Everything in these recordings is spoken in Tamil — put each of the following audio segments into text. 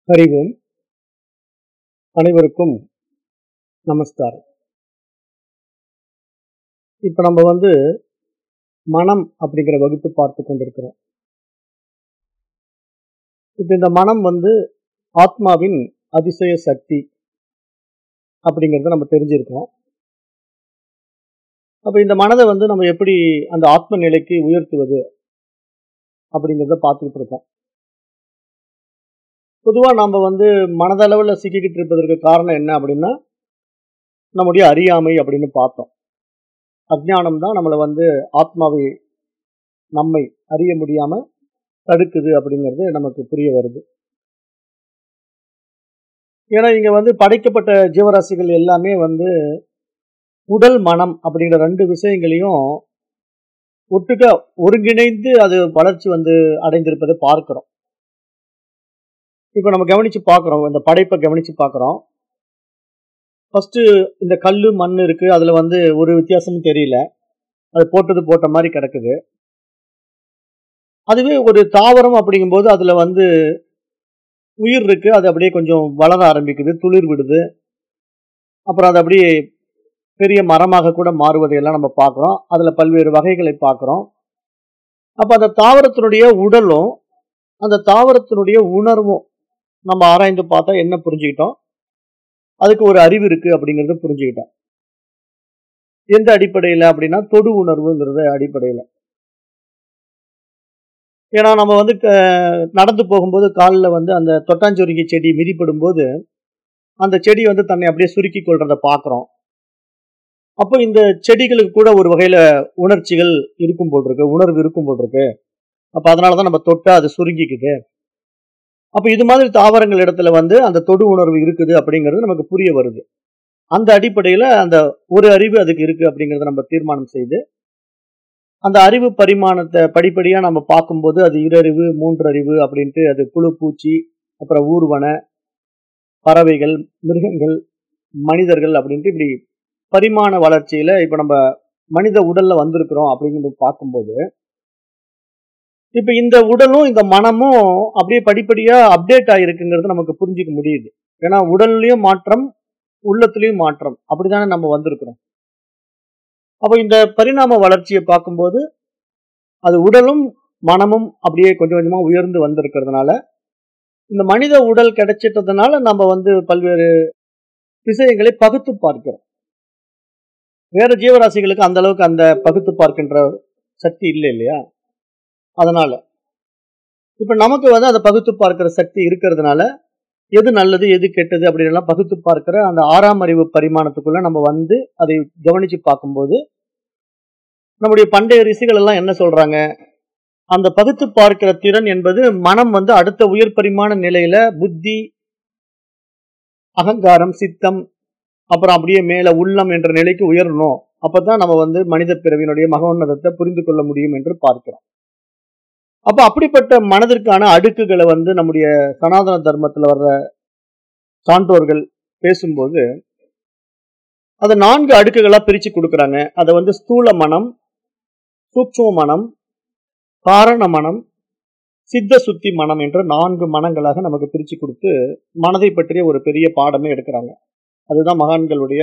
அறிவோம் அனைவருக்கும் நமஸ்காரம் இப்போ நம்ம வந்து மனம் அப்படிங்கிற வகுப்பு பார்த்து கொண்டிருக்கிறோம் இப்போ இந்த மனம் வந்து ஆத்மாவின் அதிசய சக்தி அப்படிங்கிறத நம்ம தெரிஞ்சிருக்கோம் அப்போ இந்த மனதை வந்து நம்ம எப்படி அந்த ஆத்ம நிலைக்கு உயர்த்துவது அப்படிங்கிறத பார்த்துக்கிட்டு இருக்கோம் பொதுவாக நம்ம வந்து மனதளவில் சிக்கிக்கிட்டு இருப்பதற்கு காரணம் என்ன அப்படின்னா நம்முடைய அறியாமை அப்படின்னு பார்த்தோம் அஜ்ஞானம் தான் நம்மளை வந்து ஆத்மாவை நம்மை அறிய முடியாம தடுக்குது அப்படிங்கிறது நமக்கு புரிய வருது ஏன்னா இங்க வந்து படைக்கப்பட்ட ஜீவராசிகள் எல்லாமே வந்து உடல் மனம் அப்படிங்கிற ரெண்டு விஷயங்களையும் ஒட்டுக்க ஒருங்கிணைந்து அது வளர்ச்சி வந்து அடைந்திருப்பதை பார்க்கிறோம் இப்போ நம்ம கவனிச்சு பார்க்குறோம் இந்த படைப்பை கவனிச்சு பார்க்குறோம் ஃபர்ஸ்ட் இந்த கல் மண் இருக்கு அதுல வந்து ஒரு வித்தியாசமும் தெரியல அது போட்டது போட்ட மாதிரி கிடக்குது அதுவே ஒரு தாவரம் அப்படிங்கும்போது அதுல வந்து உயிர் இருக்கு அது அப்படியே கொஞ்சம் வளர ஆரம்பிக்குது துளிர் விடுது அப்புறம் அது அப்படியே பெரிய மரமாக கூட மாறுவதையெல்லாம் நம்ம பார்க்குறோம் அதில் பல்வேறு வகைகளை பார்க்குறோம் அப்போ அந்த தாவரத்தினுடைய உடலும் அந்த தாவரத்தினுடைய உணர்வும் நம்ம ஆராய்ந்து பார்த்தா என்ன புரிஞ்சுக்கிட்டோம் அதுக்கு ஒரு அறிவு இருக்கு அப்படிங்கிறத புரிஞ்சுக்கிட்டோம் எந்த அடிப்படையில் அப்படின்னா தொடு உணர்வுங்கிறத அடிப்படையில் ஏன்னா நம்ம வந்து க- நடந்து போகும்போது காலில் வந்து அந்த தொட்டாஞ்சுருங்கி செடி மிதிப்படும் போது அந்த செடி வந்து தன்னை அப்படியே சுருக்கி கொள்றத பார்க்குறோம் அப்போ இந்த செடிகளுக்கு கூட ஒரு வகையில உணர்ச்சிகள் இருக்கும் போல் இருக்கு உணர்வு இருக்கும் போல் இருக்கு அப்ப அதனாலதான் நம்ம தொட்டா அது சுருங்கிக்குது அப்ப இது மாதிரி தாவரங்கள் இடத்துல வந்து அந்த தொடு உணர்வு இருக்குது அப்படிங்கிறது நமக்கு புரிய வருது அந்த அடிப்படையில அந்த ஒரு அறிவு அதுக்கு இருக்கு அப்படிங்கறத நம்ம தீர்மானம் செய்து அந்த அறிவு பரிமாணத்தை படிப்படியா நம்ம பார்க்கும்போது அது இரறிவு மூன்றறிவு அப்படின்ட்டு அது புழு பூச்சி அப்புறம் ஊர்வன பறவைகள் மிருகங்கள் மனிதர்கள் அப்படின்ட்டு இப்படி பரிமாண வளர்ச்சியில இப்ப நம்ம மனித உடல்ல வந்திருக்கிறோம் அப்படிங்கிறது பார்க்கும்போது இப்ப இந்த உடலும் இந்த மனமும் அப்படியே படிப்படியா அப்டேட் ஆயிருக்குங்கிறது நமக்கு புரிஞ்சுக்க முடியுது ஏன்னா உடல்லயும் மாற்றம் உள்ளத்துலயும் மாற்றம் அப்படித்தானே நம்ம வந்திருக்கிறோம் அப்ப இந்த பரிணாம வளர்ச்சியை பார்க்கும்போது அது உடலும் மனமும் அப்படியே கொஞ்சம் கொஞ்சமா உயர்ந்து வந்திருக்கிறதுனால இந்த மனித உடல் கிடைச்சிட்டதுனால நம்ம வந்து பல்வேறு விஷயங்களை பகுத்து பார்க்கிறோம் வேற ஜீவராசிகளுக்கு அந்த அளவுக்கு அந்த பகுத்து பார்க்கின்ற சக்தி இல்லை இல்லையா அதனால இப்ப நமக்கு வந்து அந்த பகுத்து பார்க்கிற சக்தி இருக்கிறதுனால எது நல்லது எது கெட்டது அப்படின்னு எல்லாம் பகுத்து பார்க்கிற அந்த ஆறாம் அறிவு பரிமாணத்துக்குள்ள நம்ம வந்து அதை கவனிச்சு பார்க்கும்போது நம்முடைய பண்டைய ரிஷிகள் எல்லாம் என்ன சொல்றாங்க அந்த பகுத்து பார்க்கிற திறன் என்பது மனம் வந்து அடுத்த உயர் பரிமாண நிலையில புத்தி அகங்காரம் சித்தம் அப்புறம் அப்படியே மேல உள்ளம் என்ற நிலைக்கு உயரணும் அப்பதான் நம்ம வந்து மனித பிறவியினுடைய மகோன்னதத்தை புரிந்து கொள்ள முடியும் என்று பார்க்கிறோம் அப்ப அப்படிப்பட்ட மனதிற்கான அடுக்குகளை வந்து நம்முடைய சனாதன தர்மத்துல வர்ற சான்றோர்கள் பேசும்போது அதை நான்கு அடுக்குகளா பிரிச்சு கொடுக்கறாங்க அதை வந்து ஸ்தூல மனம் சூட்சும மனம் காரண மனம் சித்த சுத்தி மனம் என்ற நான்கு மனங்களாக நமக்கு பிரிச்சு கொடுத்து மனதை பற்றிய ஒரு பெரிய பாடமே எடுக்கிறாங்க அதுதான் மகான்களுடைய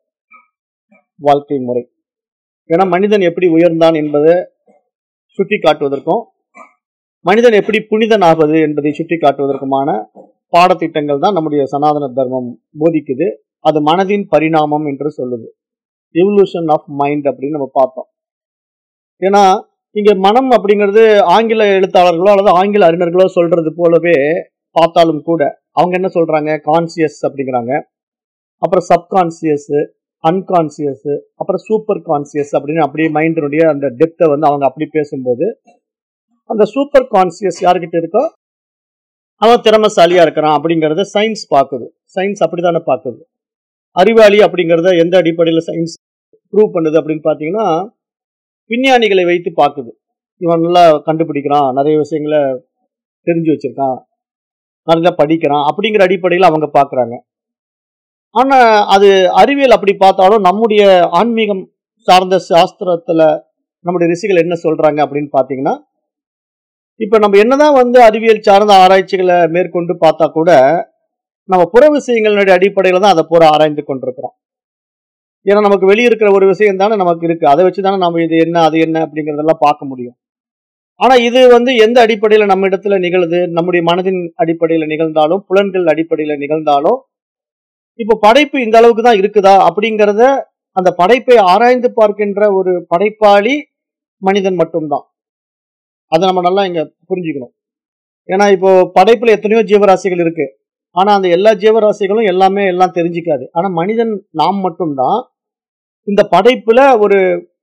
வாழ்க்கை முறை ஏன்னா மனிதன் எப்படி உயர்ந்தான் என்பதை சுட்டி காட்டுவதற்கும் மனிதன் எப்படி புனிதன் ஆவது என்பதை சுட்டி காட்டுவதற்குமான பாடத்திட்டங்கள் தான் நம்முடைய சனாதன தர்மம் போதிக்குது அது மனதின் பரிணாமம் என்று சொல்லுது எவல்யூஷன் ஆஃப் மைண்ட் அப்படின்னு நம்ம பார்த்தோம் ஏன்னா இங்க மனம் அப்படிங்கிறது ஆங்கில எழுத்தாளர்களோ அல்லது ஆங்கில அறிஞர்களோ சொல்றது போலவே பார்த்தாலும் கூட அவங்க என்ன சொல்றாங்க கான்சியஸ் அப்படிங்கிறாங்க அப்புறம் சப்கான்சியஸ் அன்கான்சியஸ் அப்புறம் சூப்பர் கான்சியஸ் அப்படின்னு அப்படியே மைண்டினுடைய அந்த டெப்த்தை வந்து அவங்க அப்படி பேசும்போது அந்த சூப்பர் கான்சியஸ் யாருக்கிட்ட இருக்கோ அவன் திறமைசாலியா இருக்கிறான் அப்படிங்கறத சயின்ஸ் பார்க்குது சயின்ஸ் அப்படித்தானே பார்க்குது அறிவாளி அப்படிங்கறத எந்த அடிப்படையில் சயின்ஸ் ப்ரூவ் பண்ணுது அப்படின்னு பார்த்தீங்கன்னா விஞ்ஞானிகளை வைத்து பார்க்குது இவன் நல்லா கண்டுபிடிக்கிறான் நிறைய விஷயங்களை தெரிஞ்சு வச்சிருக்கான் நல்லா படிக்கிறான் அப்படிங்கிற அடிப்படையில் அவங்க பார்க்குறாங்க ஆனா அது அறிவியல் அப்படி பார்த்தாலும் நம்முடைய ஆன்மீகம் சார்ந்த சாஸ்திரத்துல நம்முடைய ரிஷிகள் என்ன சொல்றாங்க அப்படின்னு பார்த்தீங்கன்னா இப்ப நம்ம என்னதான் வந்து அறிவியல் சார்ந்த ஆராய்ச்சிகளை மேற்கொண்டு பார்த்தா கூட நம்ம புற விஷயங்களுடைய அடிப்படையில தான் அதை பூரா ஆராய்ந்து கொண்டிருக்கிறோம் ஏன்னா நமக்கு வெளியே இருக்கிற ஒரு விஷயம் தானே நமக்கு இருக்கு அதை வச்சு தானே நம்ம இது என்ன அது என்ன அப்படிங்கறதெல்லாம் பார்க்க முடியும் ஆனா இது வந்து எந்த அடிப்படையில நம்ம இடத்துல நிகழுது நம்முடைய மனதின் அடிப்படையில நிகழ்ந்தாலும் புலன்கள் அடிப்படையில நிகழ்ந்தாலும் இப்போ படைப்பு இந்த அளவுக்கு தான் இருக்குதா அப்படிங்கறத அந்த படைப்பை ஆராய்ந்து பார்க்கின்ற ஒரு படைப்பாளி மனிதன் மட்டும்தான் அதை நம்ம நல்லா இங்க புரிஞ்சுக்கணும் ஏன்னா இப்போ படைப்புல எத்தனையோ ஜீவராசிகள் இருக்கு ஆனா அந்த எல்லா ஜீவராசிகளும் எல்லாமே எல்லாம் தெரிஞ்சுக்காது ஆனா மனிதன் நாம் மட்டும்தான் இந்த படைப்புல ஒரு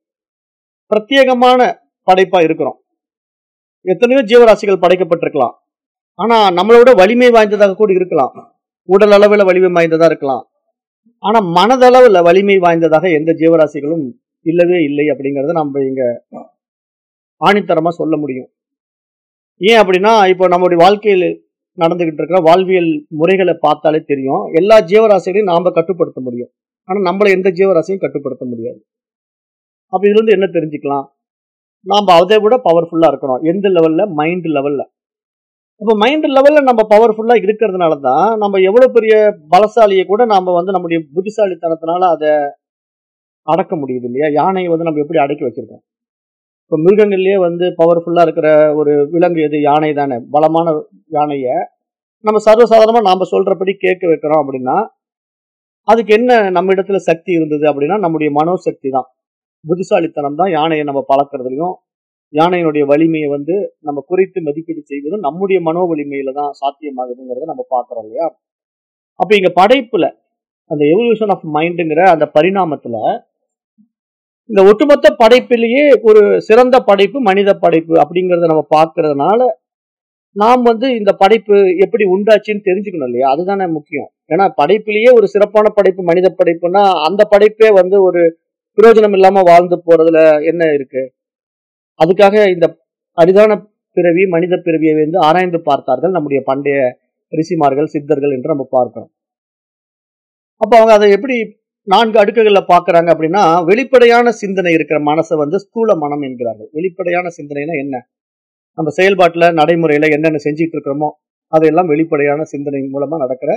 பிரத்யேகமான படைப்பா இருக்கிறோம் எத்தனையோ ஜீவராசிகள் படைக்கப்பட்டிருக்கலாம் ஆனா நம்மளோட வலிமை வாய்ந்ததாக கூட இருக்கலாம் உடல் அளவுல வலிமை வாய்ந்ததா இருக்கலாம் ஆனா மனதளவுல வலிமை வாய்ந்ததாக எந்த ஜீவராசிகளும் இல்லவே இல்லை அப்படிங்கறத நம்ம இங்க ஆணித்தரமா சொல்ல முடியும் ஏன் அப்படின்னா இப்போ நம்மளுடைய வாழ்க்கையில் நடந்துகிட்டு இருக்கிற வாழ்வியல் முறைகளை பார்த்தாலே தெரியும் எல்லா ஜீவராசிகளையும் நாம கட்டுப்படுத்த முடியும் ஆனா நம்மள எந்த ஜீவராசியும் கட்டுப்படுத்த முடியாது அப்ப இதுல இருந்து என்ன தெரிஞ்சுக்கலாம் நாம அதை விட பவர்ஃபுல்லா இருக்கிறோம் எந்த லெவல்ல மைண்ட் லெவல்ல அப்ப மைண்ட் லெவல்ல நம்ம பவர்ஃபுல்லா இருக்கிறதுனால தான் நம்ம எவ்வளவு பெரிய பலசாலியை கூட நாம வந்து நம்முடைய புத்திசாலித்தனத்தினால அதை அடக்க முடியுது இல்லையா யானையை வந்து நம்ம எப்படி அடக்கி வச்சிருக்கோம் இப்போ மிருகங்கள்லயே வந்து பவர்ஃபுல்லா இருக்கிற ஒரு விலங்கு எது யானை தானே பலமான யானைய நம்ம சர்வசாதாரணமா நாம சொல்றபடி கேட்க வைக்கிறோம் அப்படின்னா அதுக்கு என்ன நம்ம இடத்துல சக்தி இருந்தது அப்படின்னா நம்முடைய மனோசக்தி தான் புத்திசாலித்தனம் தான் யானையை நம்ம பழக்கிறதுலையும் யானையினுடைய வலிமையை வந்து நம்ம குறித்து மதிப்பீடு செய்வதும் நம்முடைய மனோ வலிமையில தான் சாத்தியமாகுதுங்கிறத நம்ம பார்க்கறோம் இல்லையா அப்ப இங்க படைப்புல அந்த எவல்யூஷன் ஆஃப் மைண்டுங்கிற அந்த பரிணாமத்துல இந்த ஒட்டுமொத்த படைப்பிலேயே ஒரு சிறந்த படைப்பு மனித படைப்பு அப்படிங்கறத நம்ம பார்க்கறதுனால நாம் வந்து இந்த படைப்பு எப்படி உண்டாச்சுன்னு தெரிஞ்சுக்கணும் இல்லையா அதுதானே முக்கியம் ஏன்னா படைப்பிலேயே ஒரு சிறப்பான படைப்பு மனித படைப்புனா அந்த படைப்பே வந்து ஒரு பிரயோஜனம் இல்லாம வாழ்ந்து போறதுல என்ன இருக்கு அதுக்காக இந்த அரிதான பிறவி மனித பிறவியை வந்து ஆராய்ந்து பார்த்தார்கள் நம்முடைய பண்டைய ரிஷிமார்கள் சித்தர்கள் என்று நம்ம பார்க்கிறோம் அப்ப அவங்க அதை எப்படி நான்கு அடுக்குகள்ல பாக்குறாங்க அப்படின்னா வெளிப்படையான சிந்தனை இருக்கிற மனசை வந்து ஸ்தூல மனம் என்கிறார்கள் வெளிப்படையான சிந்தனைனா என்ன நம்ம செயல்பாட்டுல நடைமுறையில என்னென்ன செஞ்சிட்டு இருக்கிறோமோ அதையெல்லாம் வெளிப்படையான சிந்தனை மூலமா நடக்கிற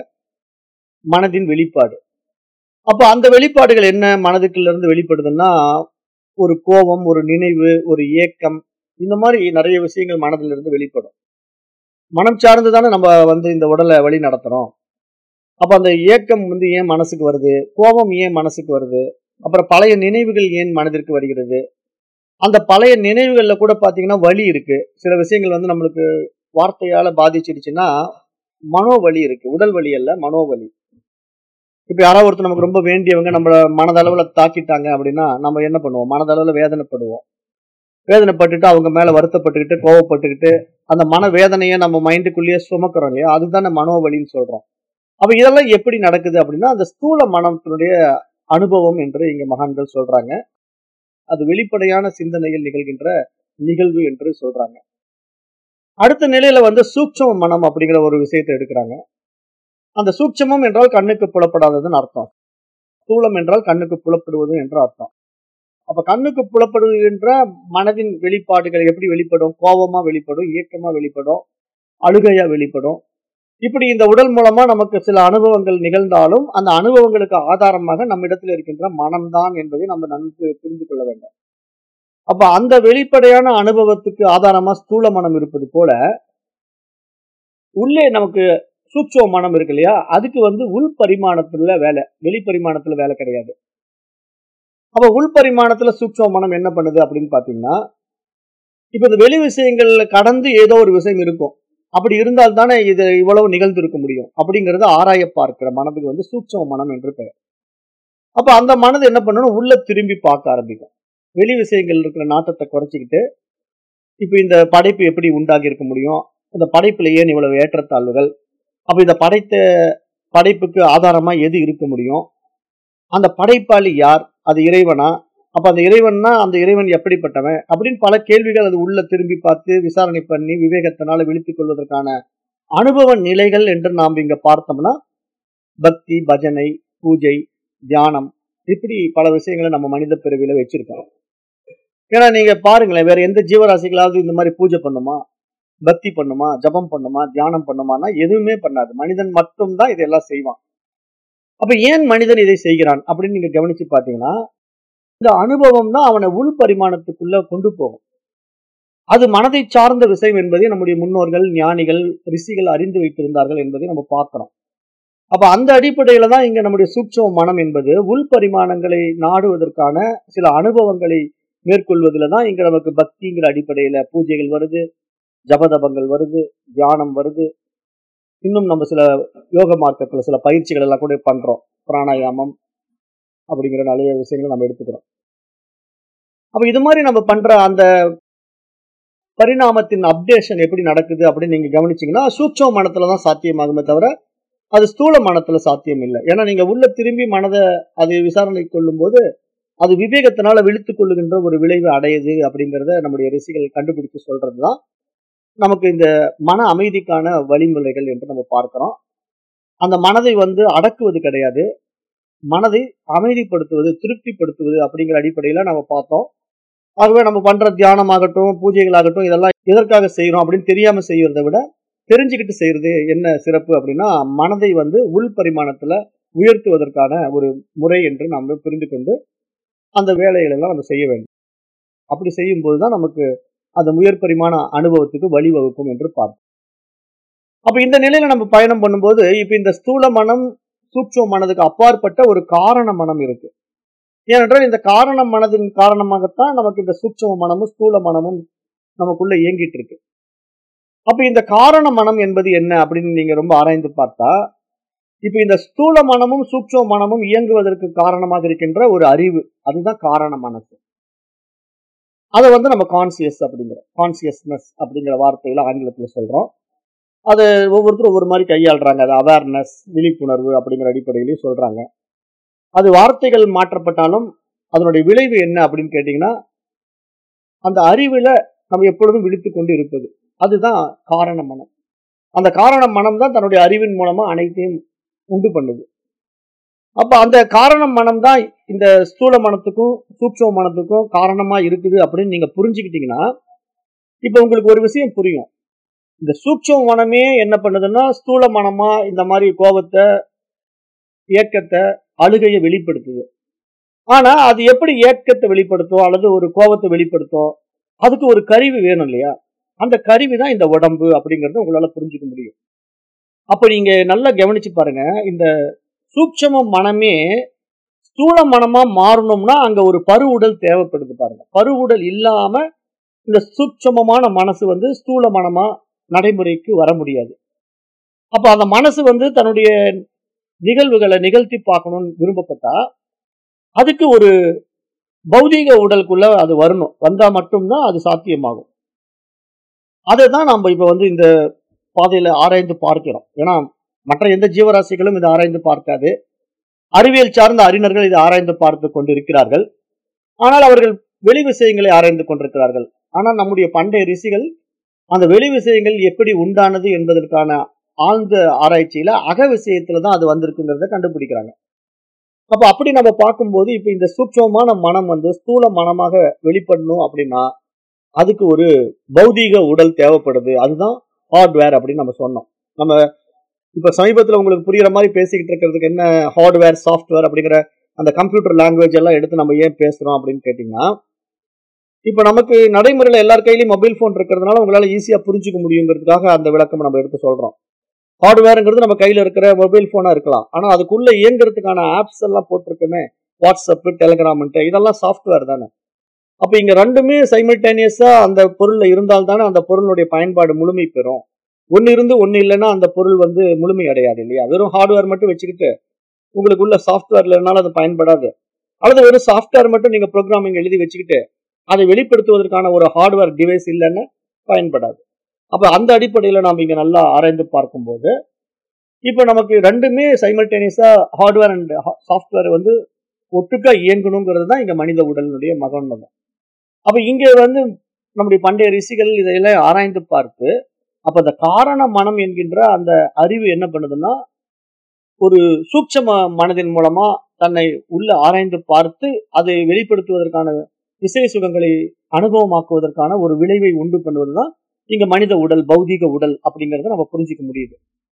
மனதின் வெளிப்பாடு அப்ப அந்த வெளிப்பாடுகள் என்ன மனதுக்குள்ள இருந்து வெளிப்படுதுன்னா ஒரு கோபம் ஒரு நினைவு ஒரு ஏக்கம் இந்த மாதிரி நிறைய விஷயங்கள் மனதிலிருந்து இருந்து வெளிப்படும் மனம் சார்ந்து தானே நம்ம வந்து இந்த உடலை வழி நடத்துறோம் அப்ப அந்த ஏக்கம் வந்து ஏன் மனசுக்கு வருது கோபம் ஏன் மனசுக்கு வருது அப்புறம் பழைய நினைவுகள் ஏன் மனதிற்கு வருகிறது அந்த பழைய நினைவுகள்ல கூட பாத்தீங்கன்னா வலி இருக்கு சில விஷயங்கள் வந்து நம்மளுக்கு வார்த்தையால பாதிச்சிடுச்சுன்னா மனோவலி இருக்கு உடல் வலி அல்ல மனோவலி இப்ப யாராவது ஒருத்தர் நமக்கு ரொம்ப வேண்டியவங்க நம்மள மனதளவுல தாக்கிட்டாங்க அப்படின்னா நம்ம என்ன பண்ணுவோம் மனதளவுல வேதனைப்படுவோம் வேதனைப்பட்டுட்டு அவங்க மேல வருத்தப்பட்டுக்கிட்டு கோவப்பட்டுக்கிட்டு அந்த மன வேதனையை நம்ம மைண்டுக்குள்ளேயே சுமக்கிறோம் இல்லையா அதுதானே மனோவலின்னு சொல்றோம் அப்ப இதெல்லாம் எப்படி நடக்குது அப்படின்னா அந்த ஸ்தூல மனத்தினுடைய அனுபவம் என்று இங்க மகான்கள் சொல்றாங்க அது வெளிப்படையான சிந்தனையில் நிகழ்கின்ற நிகழ்வு என்று சொல்றாங்க அடுத்த நிலையில வந்து சூட்சம மனம் அப்படிங்கிற ஒரு விஷயத்தை எடுக்கிறாங்க அந்த சூட்சமம் என்றால் கண்ணுக்கு புலப்படாததுன்னு அர்த்தம் ஸ்தூலம் என்றால் கண்ணுக்கு புலப்படுவது என்று அர்த்தம் அப்ப கண்ணுக்கு புலப்படுகின்ற மனதின் வெளிப்பாடுகள் எப்படி வெளிப்படும் கோபமா வெளிப்படும் இயக்கமா வெளிப்படும் அழுகையா வெளிப்படும் இப்படி இந்த உடல் மூலமா நமக்கு சில அனுபவங்கள் நிகழ்ந்தாலும் அந்த அனுபவங்களுக்கு ஆதாரமாக நம்ம இடத்துல இருக்கின்ற மனம்தான் என்பதை நம்ம நன்கு புரிந்து கொள்ள வேண்டும் அப்ப அந்த வெளிப்படையான அனுபவத்துக்கு ஆதாரமா ஸ்தூல மனம் இருப்பது போல உள்ளே நமக்கு சூட்சம மனம் இருக்கு இல்லையா அதுக்கு வந்து உள் பரிமாணத்துல வேலை வெளிப்பரிமாணத்துல வேலை கிடையாது அப்ப உள் பரிமாணத்துல சூட்சம மனம் என்ன பண்ணுது அப்படின்னு பாத்தீங்கன்னா இப்ப இந்த வெளி விஷயங்கள்ல கடந்து ஏதோ ஒரு விஷயம் இருக்கும் அப்படி இருந்தால் தானே இது இவ்வளவு நிகழ்ந்து இருக்க முடியும் அப்படிங்கறத ஆராய பார்க்கிற மனதுக்கு வந்து சூட்சம மனம் என்று பெயர் அப்ப அந்த மனது என்ன பண்ணணும் உள்ள திரும்பி பார்க்க ஆரம்பிக்கும் வெளி விஷயங்கள் இருக்கிற நாட்டத்தை குறைச்சிக்கிட்டு இப்ப இந்த படைப்பு எப்படி உண்டாகி இருக்க முடியும் இந்த படைப்புல ஏன் இவ்வளவு ஏற்றத்தாழ்வுகள் அப்ப இந்த படைத்த படைப்புக்கு ஆதாரமா எது இருக்க முடியும் அந்த படைப்பாளி யார் அது இறைவனா அப்ப அந்த இறைவன்னா அந்த இறைவன் எப்படிப்பட்டவன் அப்படின்னு பல கேள்விகள் அது உள்ள திரும்பி பார்த்து விசாரணை பண்ணி விவேகத்தினால விழித்துக் கொள்வதற்கான அனுபவ நிலைகள் என்று நாம் இங்க பார்த்தோம்னா பக்தி பஜனை பூஜை தியானம் இப்படி பல விஷயங்களை நம்ம மனித பிறவியில வச்சிருக்கோம் ஏன்னா நீங்க பாருங்களேன் வேற எந்த ஜீவராசிகளாவது இந்த மாதிரி பூஜை பண்ணுமா பக்தி பண்ணுமா ஜபம் பண்ணுமா தியானம் பண்ணுமானா எதுவுமே பண்ணாது மனிதன் மட்டும்தான் இதெல்லாம் செய்வான் அப்ப ஏன் மனிதன் இதை செய்கிறான் அப்படின்னு நீங்க கவனிச்சு பாத்தீங்கன்னா இந்த அனுபவம் தான் அவனை உள் பரிமாணத்துக்குள்ள கொண்டு போகும் அது மனதை சார்ந்த விஷயம் என்பதை நம்முடைய முன்னோர்கள் ஞானிகள் ரிஷிகள் அறிந்து வைத்திருந்தார்கள் என்பதை நம்ம பார்க்கிறோம் அப்ப அந்த அடிப்படையில தான் இங்க நம்முடைய சூட்சம மனம் என்பது உள் பரிமாணங்களை நாடுவதற்கான சில அனுபவங்களை மேற்கொள்வதில் தான் இங்க நமக்கு பக்திங்கிற அடிப்படையில பூஜைகள் வருது ஜபதபங்கள் வருது தியானம் வருது இன்னும் நம்ம சில யோக மார்க்கத்துல சில பயிற்சிகள் எல்லாம் கூட பண்றோம் பிராணாயாமம் அப்படிங்கிற நிறைய விஷயங்களை நம்ம எடுத்துக்கிறோம் அப்ப இது மாதிரி நம்ம பண்ற அந்த பரிணாமத்தின் அப்டேஷன் எப்படி நடக்குது அப்படின்னு நீங்க கவனிச்சீங்கன்னா சூட்சம மனத்துல தான் சாத்தியமாகுமே தவிர அது ஸ்தூல மனத்துல சாத்தியம் இல்லை ஏன்னா நீங்க உள்ள திரும்பி மனதை அது விசாரணை கொள்ளும் போது அது விவேகத்தினால விழித்துக் கொள்ளுகின்ற ஒரு விளைவு அடையுது அப்படிங்கிறத நம்முடைய ரிஷிகள் கண்டுபிடிச்சு சொல்றதுதான் நமக்கு இந்த மன அமைதிக்கான வழிமுறைகள் என்று நம்ம பார்க்கிறோம் அந்த மனதை வந்து அடக்குவது கிடையாது மனதை அமைதிப்படுத்துவது திருப்திப்படுத்துவது அப்படிங்கிற அடிப்படையில நம்ம பார்த்தோம் ஆகவே நம்ம பண்ற தியானமாகட்டும் பூஜைகளாகட்டும் இதெல்லாம் எதற்காக செய்யறோம் அப்படின்னு தெரியாம செய்யறதை விட தெரிஞ்சுக்கிட்டு செய்யறது என்ன சிறப்பு அப்படின்னா மனதை வந்து உள் பரிமாணத்துல உயர்த்துவதற்கான ஒரு முறை என்று நாம் புரிந்து கொண்டு அந்த வேலைகள் எல்லாம் நம்ம செய்ய வேண்டும் அப்படி செய்யும் போதுதான் நமக்கு அந்த உயர் பரிமாண அனுபவத்துக்கு வழிவகுக்கும் என்று பார்ப்போம் அப்ப இந்த நிலையில நம்ம பயணம் பண்ணும்போது இப்ப இந்த ஸ்தூல மனம் சூட்சம மனதுக்கு அப்பாற்பட்ட ஒரு காரண மனம் இருக்கு ஏனென்றால் இந்த காரண மனதின் காரணமாகத்தான் நமக்கு இந்த சூட்சம மனமும் ஸ்தூல மனமும் நமக்குள்ள இயங்கிட்டு இருக்கு அப்ப இந்த காரண மனம் என்பது என்ன அப்படின்னு நீங்க ரொம்ப ஆராய்ந்து பார்த்தா இப்ப இந்த ஸ்தூல மனமும் சூட்சம மனமும் இயங்குவதற்கு காரணமாக இருக்கின்ற ஒரு அறிவு அதுதான் காரண மனசு அதை வந்து நம்ம கான்சியஸ் அப்படிங்கிற கான்சியஸ்னஸ் அப்படிங்கிற வார்த்தையில ஆங்கிலத்துல சொல்றோம் அது ஒவ்வொருத்தரும் ஒவ்வொரு மாதிரி கையாளுறாங்க அது அவேர்னஸ் விழிப்புணர்வு அப்படிங்கிற அடிப்படையிலையும் சொல்றாங்க அது வார்த்தைகள் மாற்றப்பட்டாலும் அதனுடைய விளைவு என்ன அப்படின்னு கேட்டீங்கன்னா அந்த அறிவுல நம்ம எப்பொழுதும் விழித்து கொண்டு இருப்பது அதுதான் காரண மனம் அந்த காரண மனம் தான் தன்னுடைய அறிவின் மூலமா அனைத்தையும் உண்டு பண்ணுது அப்ப அந்த காரண மனம் தான் இந்த ஸ்தூல மனத்துக்கும் சூட்சம மனத்துக்கும் காரணமா இருக்குது அப்படின்னு நீங்க புரிஞ்சுக்கிட்டீங்கன்னா இப்ப உங்களுக்கு ஒரு விஷயம் புரியும் இந்த சூட்சம மனமே என்ன பண்ணுதுன்னா ஸ்தூல மனமா இந்த மாதிரி கோபத்தை ஏக்கத்தை அழுகையை வெளிப்படுத்துது ஆனா அது எப்படி ஏக்கத்தை வெளிப்படுத்தும் அல்லது ஒரு கோபத்தை வெளிப்படுத்தும் அதுக்கு ஒரு கருவி வேணும் இல்லையா அந்த கருவி தான் இந்த உடம்பு அப்படிங்கறத உங்களால புரிஞ்சுக்க முடியும் அப்ப நீங்க நல்லா கவனிச்சு பாருங்க இந்த சூட்சம மனமே ஸ்தூல மனமா மாறணும்னா அங்க ஒரு பருவுடல் தேவைப்படுது பாருங்க பருவுடல் இல்லாம இந்த சூட்சமமான மனசு வந்து ஸ்தூல மனமா நடைமுறைக்கு வர முடியாது அப்ப அந்த மனசு வந்து தன்னுடைய நிகழ்வுகளை நிகழ்த்தி பார்க்கணும்னு விரும்பப்பட்டா அதுக்கு ஒரு பௌதீக உடலுக்குள்ள அது வரணும் வந்தா மட்டும்தான் அது சாத்தியமாகும் அதை தான் நம்ம இப்ப வந்து இந்த பாதையில ஆராய்ந்து பார்க்கிறோம் ஏன்னா மற்ற எந்த ஜீவராசிகளும் இதை ஆராய்ந்து பார்க்காது அறிவியல் சார்ந்த அறிஞர்கள் இதை ஆராய்ந்து பார்த்து கொண்டிருக்கிறார்கள் ஆனால் அவர்கள் வெளி விஷயங்களை ஆராய்ந்து கொண்டிருக்கிறார்கள் ஆனால் நம்முடைய பண்டைய ரிஷிகள் அந்த வெளி விஷயங்கள் எப்படி உண்டானது என்பதற்கான ஆழ்ந்த ஆராய்ச்சியில அக விஷயத்துல தான் அது வந்திருக்குங்கிறத கண்டுபிடிக்கிறாங்க அப்ப அப்படி நம்ம பார்க்கும்போது இப்ப இந்த சூட்சமான மனம் வந்து ஸ்தூல மனமாக வெளிப்படணும் அப்படின்னா அதுக்கு ஒரு பௌதீக உடல் தேவைப்படுது அதுதான் ஹார்ட்வேர் அப்படின்னு நம்ம சொன்னோம் நம்ம இப்ப சமீபத்துல உங்களுக்கு புரியுற மாதிரி பேசிக்கிட்டு இருக்கிறதுக்கு என்ன ஹார்ட்வேர் சாஃப்ட்வேர் அப்படிங்கிற அந்த கம்ப்யூட்டர் லாங்குவேஜ் எல்லாம் எடுத்து நம்ம ஏன் பேசுறோம் அப்படின்னு கேட்டீங்கன்னா இப்ப நமக்கு நடைமுறையில எல்லார் கையிலயும் மொபைல் போன் இருக்கிறதுனால உங்களால ஈஸியா புரிஞ்சுக்க முடியுங்கிறதுக்காக அந்த விளக்கம் நம்ம எடுத்து சொல்றோம் ஹார்ட்வேருங்கிறது நம்ம கையில இருக்கிற மொபைல் போனா இருக்கலாம் ஆனா அதுக்குள்ள இயங்குறதுக்கான ஆப்ஸ் எல்லாம் போட்டிருக்கோமே வாட்ஸ்அப் டெலிகிராம்ன்ட்டு இதெல்லாம் சாஃப்ட்வேர் தானே அப்ப இங்க ரெண்டுமே சைமல்டேனியஸா அந்த பொருள்ல இருந்தால் தானே அந்த பொருளுடைய பயன்பாடு முழுமை பெறும் ஒன்னு இருந்து ஒன்னு இல்லைன்னா அந்த பொருள் வந்து முழுமை அடையாது இல்லையா வெறும் ஹார்ட்வேர் மட்டும் வச்சுக்கிட்டு உங்களுக்கு உள்ள சாஃப்ட்வேர் இல்லைனாலும் அது பயன்படாது அல்லது வெறும் சாஃப்ட்வேர் மட்டும் நீங்க ப்ரோக்ராமிங் எழுதி வச்சுக்கிட்டு அதை வெளிப்படுத்துவதற்கான ஒரு ஹார்ட்வேர் டிவைஸ் இல்லைன்னா பயன்படாது அப்ப அந்த அடிப்படையில நாம் இங்க நல்லா ஆராய்ந்து பார்க்கும்போது இப்ப நமக்கு ரெண்டுமே சைமல்டேனியஸா ஹார்ட்வேர் அண்ட் சாஃப்ட்வேர் வந்து ஒட்டுக்கா இயங்கணுங்கிறது தான் இங்க மனித உடலினுடைய மகோன்னதம் அப்ப இங்க வந்து நம்முடைய பண்டைய ரிஷிகள் இதையெல்லாம் ஆராய்ந்து பார்த்து அப்ப அந்த காரண மனம் என்கின்ற அந்த அறிவு என்ன பண்ணுதுன்னா ஒரு சூட்சம மனதின் மூலமா தன்னை உள்ள ஆராய்ந்து பார்த்து அதை வெளிப்படுத்துவதற்கான இசை சுகங்களை அனுபவமாக்குவதற்கான ஒரு விளைவை உண்டு பண்ணுவதுதான் இங்க மனித உடல் பௌதீக உடல் அப்படிங்கறத நம்ம புரிஞ்சுக்க முடியுது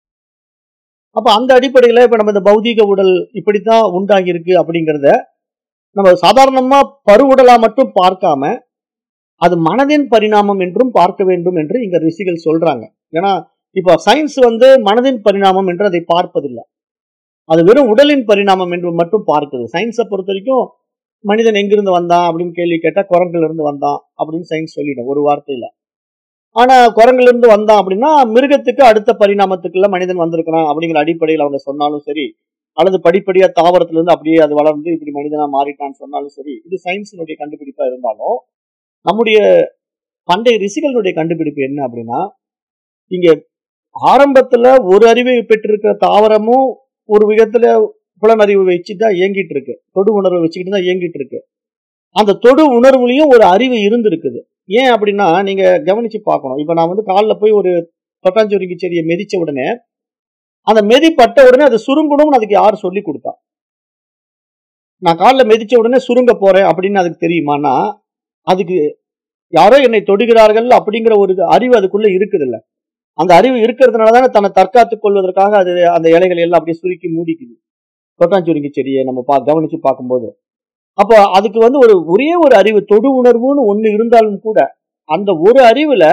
அப்ப அந்த அடிப்படையில இப்ப நம்ம இந்த பௌதீக உடல் இப்படித்தான் உண்டாகி இருக்கு அப்படிங்கறத நம்ம சாதாரணமா பருவுடலா மட்டும் பார்க்காம அது மனதின் பரிணாமம் என்றும் பார்க்க வேண்டும் என்று இங்க ரிஷிகள் சொல்றாங்க ஏன்னா இப்ப சயின்ஸ் வந்து மனதின் பரிணாமம் என்று அதை பார்ப்பதில்லை அது வெறும் உடலின் பரிணாமம் என்று மட்டும் பார்க்குது சயின்ஸை பொறுத்த வரைக்கும் மனிதன் எங்கிருந்து வந்தான் அப்படின்னு கேள்வி கேட்டா குரங்குல இருந்து வந்தான் அப்படின்னு சயின்ஸ் சொல்லிடும் ஒரு வார்த்தையில ஆனா குரங்குல இருந்து வந்தான் அப்படின்னா மிருகத்துக்கு அடுத்த பரிணாமத்துக்குள்ள மனிதன் வந்திருக்கிறான் அப்படிங்கிற அடிப்படையில் அவங்க சொன்னாலும் சரி அல்லது படிப்படியா தாவரத்துல இருந்து அப்படியே அது வளர்ந்து இப்படி மனிதனா மாறிட்டான்னு சொன்னாலும் சரி இது சயின்ஸினுடைய கண்டுபிடிப்பா இருந்தாலும் நம்முடைய பண்டைய ரிஷிகளுடைய கண்டுபிடிப்பு என்ன அப்படின்னா இங்க ஆரம்பத்துல ஒரு அறிவை பெற்றிருக்கிற தாவரமும் ஒரு விதத்துல புலனறிவு வச்சு தான் இயங்கிட்டு இருக்கு தொடு உணர்வை வச்சுக்கிட்டு தான் இயங்கிட்டு இருக்கு அந்த தொடு உணர்வுலயும் ஒரு அறிவு இருந்திருக்குது ஏன் அப்படின்னா நீங்க கவனிச்சு பார்க்கணும் இப்ப நான் வந்து காலில் போய் ஒரு தொட்டாஞ்சுருங்கி செடியை மிதிச்ச உடனே அந்த மெதி பட்ட உடனே அது சுருங்கணும்னு அதுக்கு யார் சொல்லி கொடுத்தா நான் காலில் மிதிச்ச உடனே சுருங்க போறேன் அப்படின்னு அதுக்கு தெரியுமானா அதுக்கு யாரோ என்னை தொடுகிறார்கள் அப்படிங்கிற ஒரு அறிவு அதுக்குள்ள இருக்குது இல்ல அந்த அறிவு இருக்கிறதுனால தானே தன்னை தற்காத்துக் கொள்வதற்காக அது அந்த இலைகளை எல்லாம் அப்படியே சுருக்கி மூடிக்குது தொட்டாஞ்சுருங்கி செடியை நம்ம பா கவனிச்சு பார்க்கும்போது அப்போ அதுக்கு வந்து ஒரு ஒரே ஒரு அறிவு தொடு உணர்வுன்னு ஒண்ணு இருந்தாலும் கூட அந்த ஒரு அறிவுல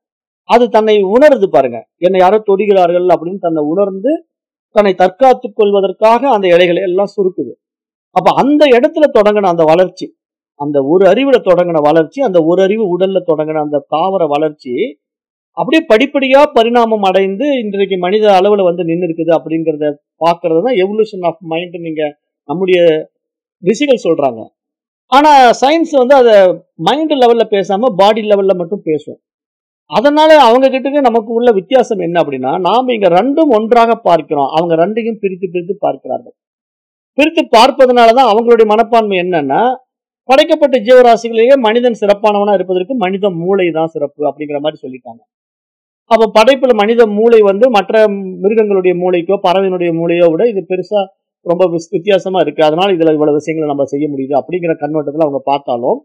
அது தன்னை உணருது பாருங்க என்னை யாரோ தொடுகிறார்கள் அப்படின்னு தன்னை உணர்ந்து தன்னை தற்காத்துக் கொள்வதற்காக அந்த இலைகளை எல்லாம் சுருக்குது அப்ப அந்த இடத்துல தொடங்கின அந்த வளர்ச்சி அந்த ஒரு அறிவுல தொடங்கின வளர்ச்சி அந்த ஒரு அறிவு உடல்ல தொடங்கின அந்த தாவர வளர்ச்சி அப்படியே படிப்படியா பரிணாமம் அடைந்து இன்றைக்கு மனித அளவுல வந்து நின்று இருக்குது அப்படிங்கறத பாக்குறது தான் எவல்யூஷன் ஆஃப் மைண்ட் நீங்க நம்முடைய ரிஷிகள் சொல்றாங்க ஆனா சயின்ஸ் வந்து அதை மைண்ட் லெவல்ல பேசாம பாடி லெவல்ல மட்டும் பேசும் அதனால அவங்க கிட்ட நமக்கு உள்ள வித்தியாசம் என்ன அப்படின்னா நாம இங்க ரெண்டும் ஒன்றாக பார்க்கிறோம் அவங்க ரெண்டையும் பிரித்து பிரித்து பார்க்கிறார்கள் பிரித்து பார்ப்பதனாலதான் அவங்களுடைய மனப்பான்மை என்னன்னா படைக்கப்பட்ட ஜீவராசிகளிலேயே மனிதன் சிறப்பானவனா இருப்பதற்கு மனித மூளை தான் சிறப்பு அப்படிங்கிற மாதிரி சொல்லிட்டாங்க அப்ப படைப்புல மனித மூளை வந்து மற்ற மிருகங்களுடைய மூளைக்கோ பறவையினுடைய மூளையோ விட இது பெருசா ரொம்ப விஸ்- வித்தியாசமா இருக்கு அதனால இதுல இவ்வளவு விஷயங்களை நம்ம செய்ய முடியுது அப்படிங்கிற கண்ணோட்டத்துல அவங்க பார்த்தாலும்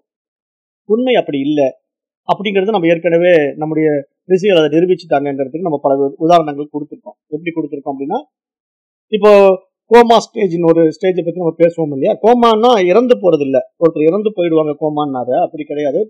உண்மை அப்படி இல்லை அப்படிங்கிறது நம்ம ஏற்கனவே நம்முடைய ரிஷிகள் அதை நிரூபிச்சுட்டாங்கன்றதுக்கு நம்ம பல உதாரணங்கள் கொடுத்துருக்கோம் எப்படி கொடுத்துருக்கோம் அப்படின்னா இப்போ கோமா ஸ்டேஜ்னு ஒரு ஸ்டேஜை பத்தி நம்ம பேசுவோம் இல்லையா கோமான்னா இறந்து போறது இல்ல ஒருத்தர் இறந்து போயிடுவாங்க கோமான்னாரு அப்படி கிடையாது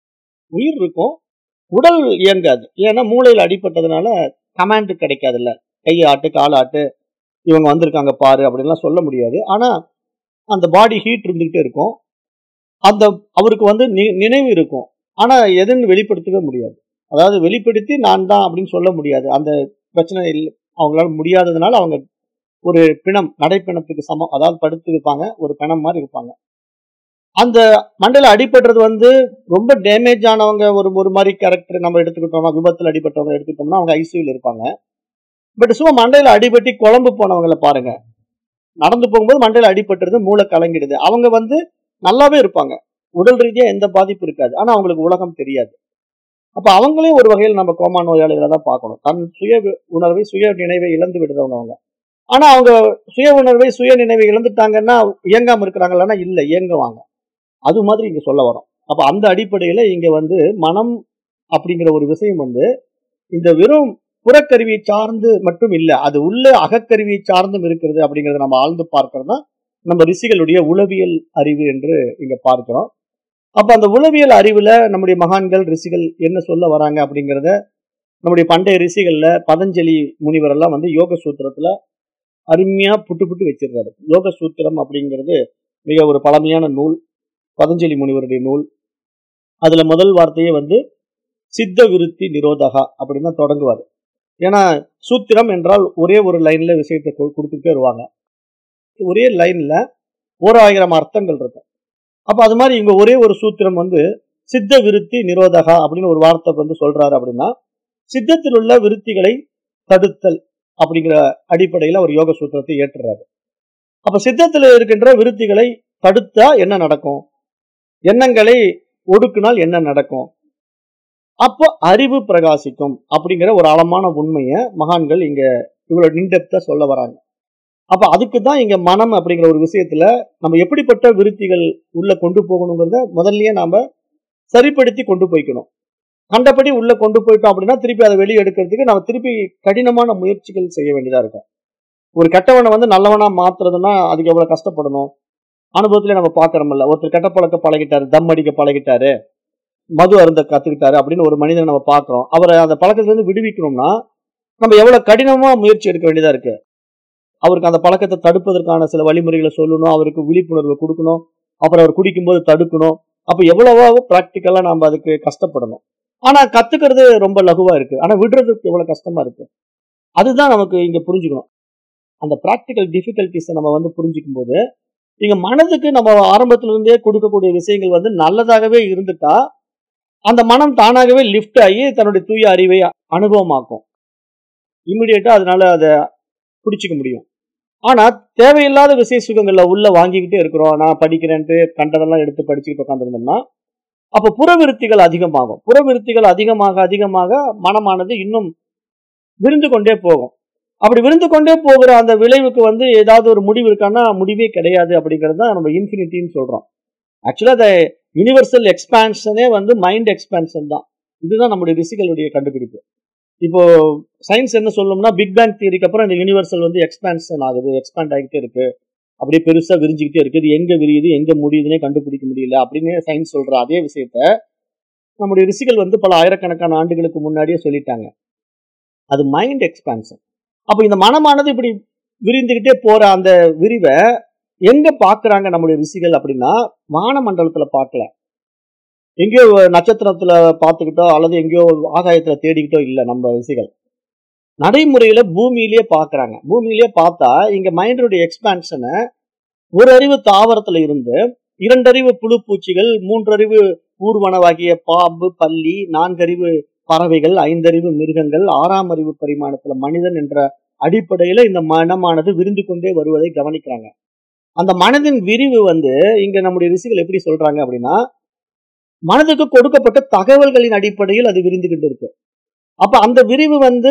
உயிர் இருக்கும் உடல் இயங்காது ஏன்னா மூளையில அடிபட்டதுனால கமாண்ட் கிடைக்காது இல்ல கை ஆட்டு கால் ஆட்டு இவங்க வந்திருக்காங்க பாரு அப்படின்லாம் சொல்ல முடியாது ஆனா அந்த பாடி ஹீட் இருந்துகிட்டே இருக்கும் அந்த அவருக்கு வந்து நி- நினைவு இருக்கும் ஆனா எதுன்னு வெளிப்படுத்தவே முடியாது அதாவது வெளிப்படுத்தி நான் தான் அப்படின்னு சொல்ல முடியாது அந்த பிரச்சனை இல்ல அவங்களால முடியாததுனால அவங்க ஒரு பிணம் நடைப்பிணத்துக்கு சமம் அதாவது படுத்து இருப்பாங்க ஒரு பிணம் மாதிரி இருப்பாங்க அந்த மண்டையில அடிபடுறது வந்து ரொம்ப டேமேஜ் ஆனவங்க ஒரு ஒரு மாதிரி கேரக்டர் நம்ம எடுத்துக்கிட்டோம்னா விபத்துல அடிபட்டவங்க எடுத்துக்கிட்டோம்னா அவங்க ஐசியூல இருப்பாங்க பட் சும்மா மண்டையில அடிபட்டு குழம்பு போனவங்கள பாருங்க நடந்து போகும்போது மண்டையில அடிபட்டுறது மூளை கலங்கிடுது அவங்க வந்து நல்லாவே இருப்பாங்க உடல் ரீதியா எந்த பாதிப்பு இருக்காது ஆனா அவங்களுக்கு உலகம் தெரியாது அப்ப அவங்களையும் ஒரு வகையில் நம்ம கோமா நோயாளிகளை தான் பார்க்கணும் தன் சுய வி- உணர்வை சுய நினைவை இழந்து விடுறவங்க அவங்க ஆனா அவங்க சுய உணர்வை சுய நினைவை இழந்துட்டாங்கன்னா இயங்காம இருக்கிறாங்களான்னா இல்ல இயங்குவாங்க அது மாதிரி இங்க சொல்ல வரோம் அப்ப அந்த அடிப்படையில இங்க வந்து மனம் அப்படிங்கிற ஒரு விஷயம் வந்து இந்த வெறும் புறக்கருவியை சார்ந்து மட்டும் இல்ல அது உள்ள அகக்கருவியை சார்ந்தும் இருக்கிறது அப்படிங்கறத நம்ம ஆழ்ந்து பார்க்கறது தான் நம்ம ரிஷிகளுடைய உளவியல் அறிவு என்று இங்க பார்க்கிறோம் அப்ப அந்த உளவியல் அறிவுல நம்முடைய மகான்கள் ரிஷிகள் என்ன சொல்ல வராங்க அப்படிங்கறத நம்முடைய பண்டைய ரிஷிகள்ல பதஞ்சலி முனிவர் எல்லாம் வந்து யோக சூத்திரத்துல அருமையா புட்டு புட்டு வச்சிருக்காரு யோக சூத்திரம் அப்படிங்கிறது மிக ஒரு பழமையான நூல் பதஞ்சலி முனிவருடைய நூல் அதுல முதல் வார்த்தையே வந்து சித்த விருத்தி நிரோதகா அப்படின்னு தான் தொடங்குவார் ஏன்னா சூத்திரம் என்றால் ஒரே ஒரு லைன்ல விஷயத்தை கொ- கொடுத்துட்டே வருவாங்க ஒரே லைன்ல ஓர் ஆயிரம் அர்த்தங்கள் இருக்கும் அப்ப அது மாதிரி இங்க ஒரே ஒரு சூத்திரம் வந்து சித்த விருத்தி நிரோதகா அப்படின்னு ஒரு வார்த்தை வந்து சொல்றாரு அப்படின்னா சித்தத்தில் உள்ள விருத்திகளை தடுத்தல் அப்படிங்கிற அடிப்படையில ஒரு யோக சூத்திரத்தை ஏற்றுறாரு அப்ப சித்தத்தில் இருக்கின்ற விருத்திகளை தடுத்தா என்ன நடக்கும் எண்ணங்களை ஒடுக்கினால் என்ன நடக்கும் அப்போ அறிவு பிரகாசிக்கும் அப்படிங்கிற ஒரு ஆழமான உண்மையை மகான்கள் இங்க இவ்வளவு நின்டெப்தா சொல்ல வராங்க அப்ப அதுக்கு தான் இங்க மனம் அப்படிங்கிற ஒரு விஷயத்துல நம்ம எப்படிப்பட்ட விருத்திகள் உள்ள கொண்டு போகணுங்கிறத முதல்லயே நாம சரிப்படுத்தி கொண்டு போய்க்கணும் கண்டபடி உள்ள கொண்டு போயிட்டோம் அப்படின்னா திருப்பி அதை வெளியே எடுக்கிறதுக்கு நம்ம திருப்பி கடினமான முயற்சிகள் செய்ய வேண்டியதா இருக்கும் ஒரு கெட்டவனை வந்து நல்லவனா மாத்துறதுன்னா அதுக்கு எவ்வளவு கஷ்டப்படணும் அனுபவத்திலே நம்ம பாக்குறோம்ல ஒருத்தர் கெட்ட பழக்க பழகிட்டாரு தம் அடிக்க பழகிட்டாரு மது அருந்த கத்துக்கிட்டாரு அப்படின்னு ஒரு மனிதனை நம்ம பாக்குறோம் அவரை அந்த பழக்கத்துல இருந்து விடுவிக்கணும்னா நம்ம எவ்வளவு கடினமா முயற்சி எடுக்க வேண்டியதா இருக்கு அவருக்கு அந்த பழக்கத்தை தடுப்பதற்கான சில வழிமுறைகளை சொல்லணும் அவருக்கு விழிப்புணர்வு கொடுக்கணும் அப்புறம் அவர் குடிக்கும்போது தடுக்கணும் அப்ப எவ்வளவோ பிராக்டிக்கலா நாம அதுக்கு கஷ்டப்படணும் ஆனா கத்துக்கிறது ரொம்ப லகுவா இருக்கு ஆனா விடுறதுக்கு எவ்வளவு கஷ்டமா இருக்கு அதுதான் நமக்கு இங்க புரிஞ்சுக்கணும் அந்த பிராக்டிக்கல் டிஃபிகல்டிஸை நம்ம வந்து புரிஞ்சுக்கும் போது இங்க மனதுக்கு நம்ம ஆரம்பத்துல இருந்தே கொடுக்கக்கூடிய விஷயங்கள் வந்து நல்லதாகவே இருந்துட்டா அந்த மனம் தானாகவே லிஃப்ட் ஆகி தன்னுடைய தூய அறிவை அனுபவமாக்கும் இம்மிடியட்டா அதனால அதை பிடிச்சிக்க முடியும் ஆனா தேவையில்லாத விசை சுகங்கள்ல உள்ள வாங்கிக்கிட்டே இருக்கிறோம் நான் படிக்கிறேன்ட்டு கண்டதெல்லாம் எடுத்து படிச்சுக்கிட்டு உட்காந்துருந்தோம்னா அப்ப புறவிருத்திகள் அதிகமாகும் புறவிருத்திகள் அதிகமாக அதிகமாக மனமானது இன்னும் விருந்து கொண்டே போகும் அப்படி விருந்து கொண்டே போகிற அந்த விளைவுக்கு வந்து ஏதாவது ஒரு முடிவு இருக்கான்னா முடிவே கிடையாது அப்படிங்கிறது தான் நம்ம இன்ஃபினிட்டின்னு சொல்றோம் ஆக்சுவலா அந்த யூனிவர்சல் எக்ஸ்பான்ஷனே வந்து மைண்ட் எக்ஸ்பான்ஷன் தான் இதுதான் நம்முடைய ரிஷிகளுடைய கண்டுபிடிப்பு இப்போ சயின்ஸ் என்ன சொல்லணும்னா பிக் பேங் தியரிக்கு அப்புறம் இந்த யூனிவர்சல் வந்து எக்ஸ்பான்ஷன் ஆகுது எக்ஸ்பேண்ட் ஆகிட்டே இருக்கு அப்படியே பெருசா விரிஞ்சுக்கிட்டே இருக்கு இது எங்க விரியுது எங்க முடியுதுன்னே கண்டுபிடிக்க முடியல அப்படின்னு சயின்ஸ் சொல்ற அதே விஷயத்த நம்முடைய ரிஷிகள் வந்து பல ஆயிரக்கணக்கான ஆண்டுகளுக்கு முன்னாடியே சொல்லிட்டாங்க அது மைண்ட் எக்ஸ்பான்ஷன் அப்போ இந்த மனமானது இப்படி விரிந்துகிட்டே போற அந்த விரிவை எங்க பாக்குறாங்க நம்முடைய ரிஷிகள் அப்படின்னா வானமண்டலத்துல பார்க்கல எங்கேயோ நட்சத்திரத்துல பார்த்துக்கிட்டோ அல்லது எங்கேயோ ஆகாயத்துல தேடிக்கிட்டோ இல்லை நம்ம ரிஷிகள் நடைமுறையில பூமியிலேயே பாக்குறாங்க பூமியிலேயே பார்த்தா இங்க மைண்டனுடைய எக்ஸ்பான்ஷனை ஒரு அறிவு தாவரத்துல இருந்து இரண்டறிவு புழு பூச்சிகள் மூன்றறிவு ஊர்வனவாகிய பாம்பு பல்லி நான்கறிவு பறவைகள் ஐந்தறிவு மிருகங்கள் ஆறாம் அறிவு பரிமாணத்துல மனிதன் என்ற அடிப்படையில இந்த மனமானது விரிந்து கொண்டே வருவதை கவனிக்கிறாங்க அந்த மனதின் விரிவு வந்து இங்க நம்முடைய ரிஷிகள் எப்படி சொல்றாங்க அப்படின்னா மனதுக்கு கொடுக்கப்பட்ட தகவல்களின் அடிப்படையில் அது விரிந்துகிட்டு இருக்கு அப்ப அந்த விரிவு வந்து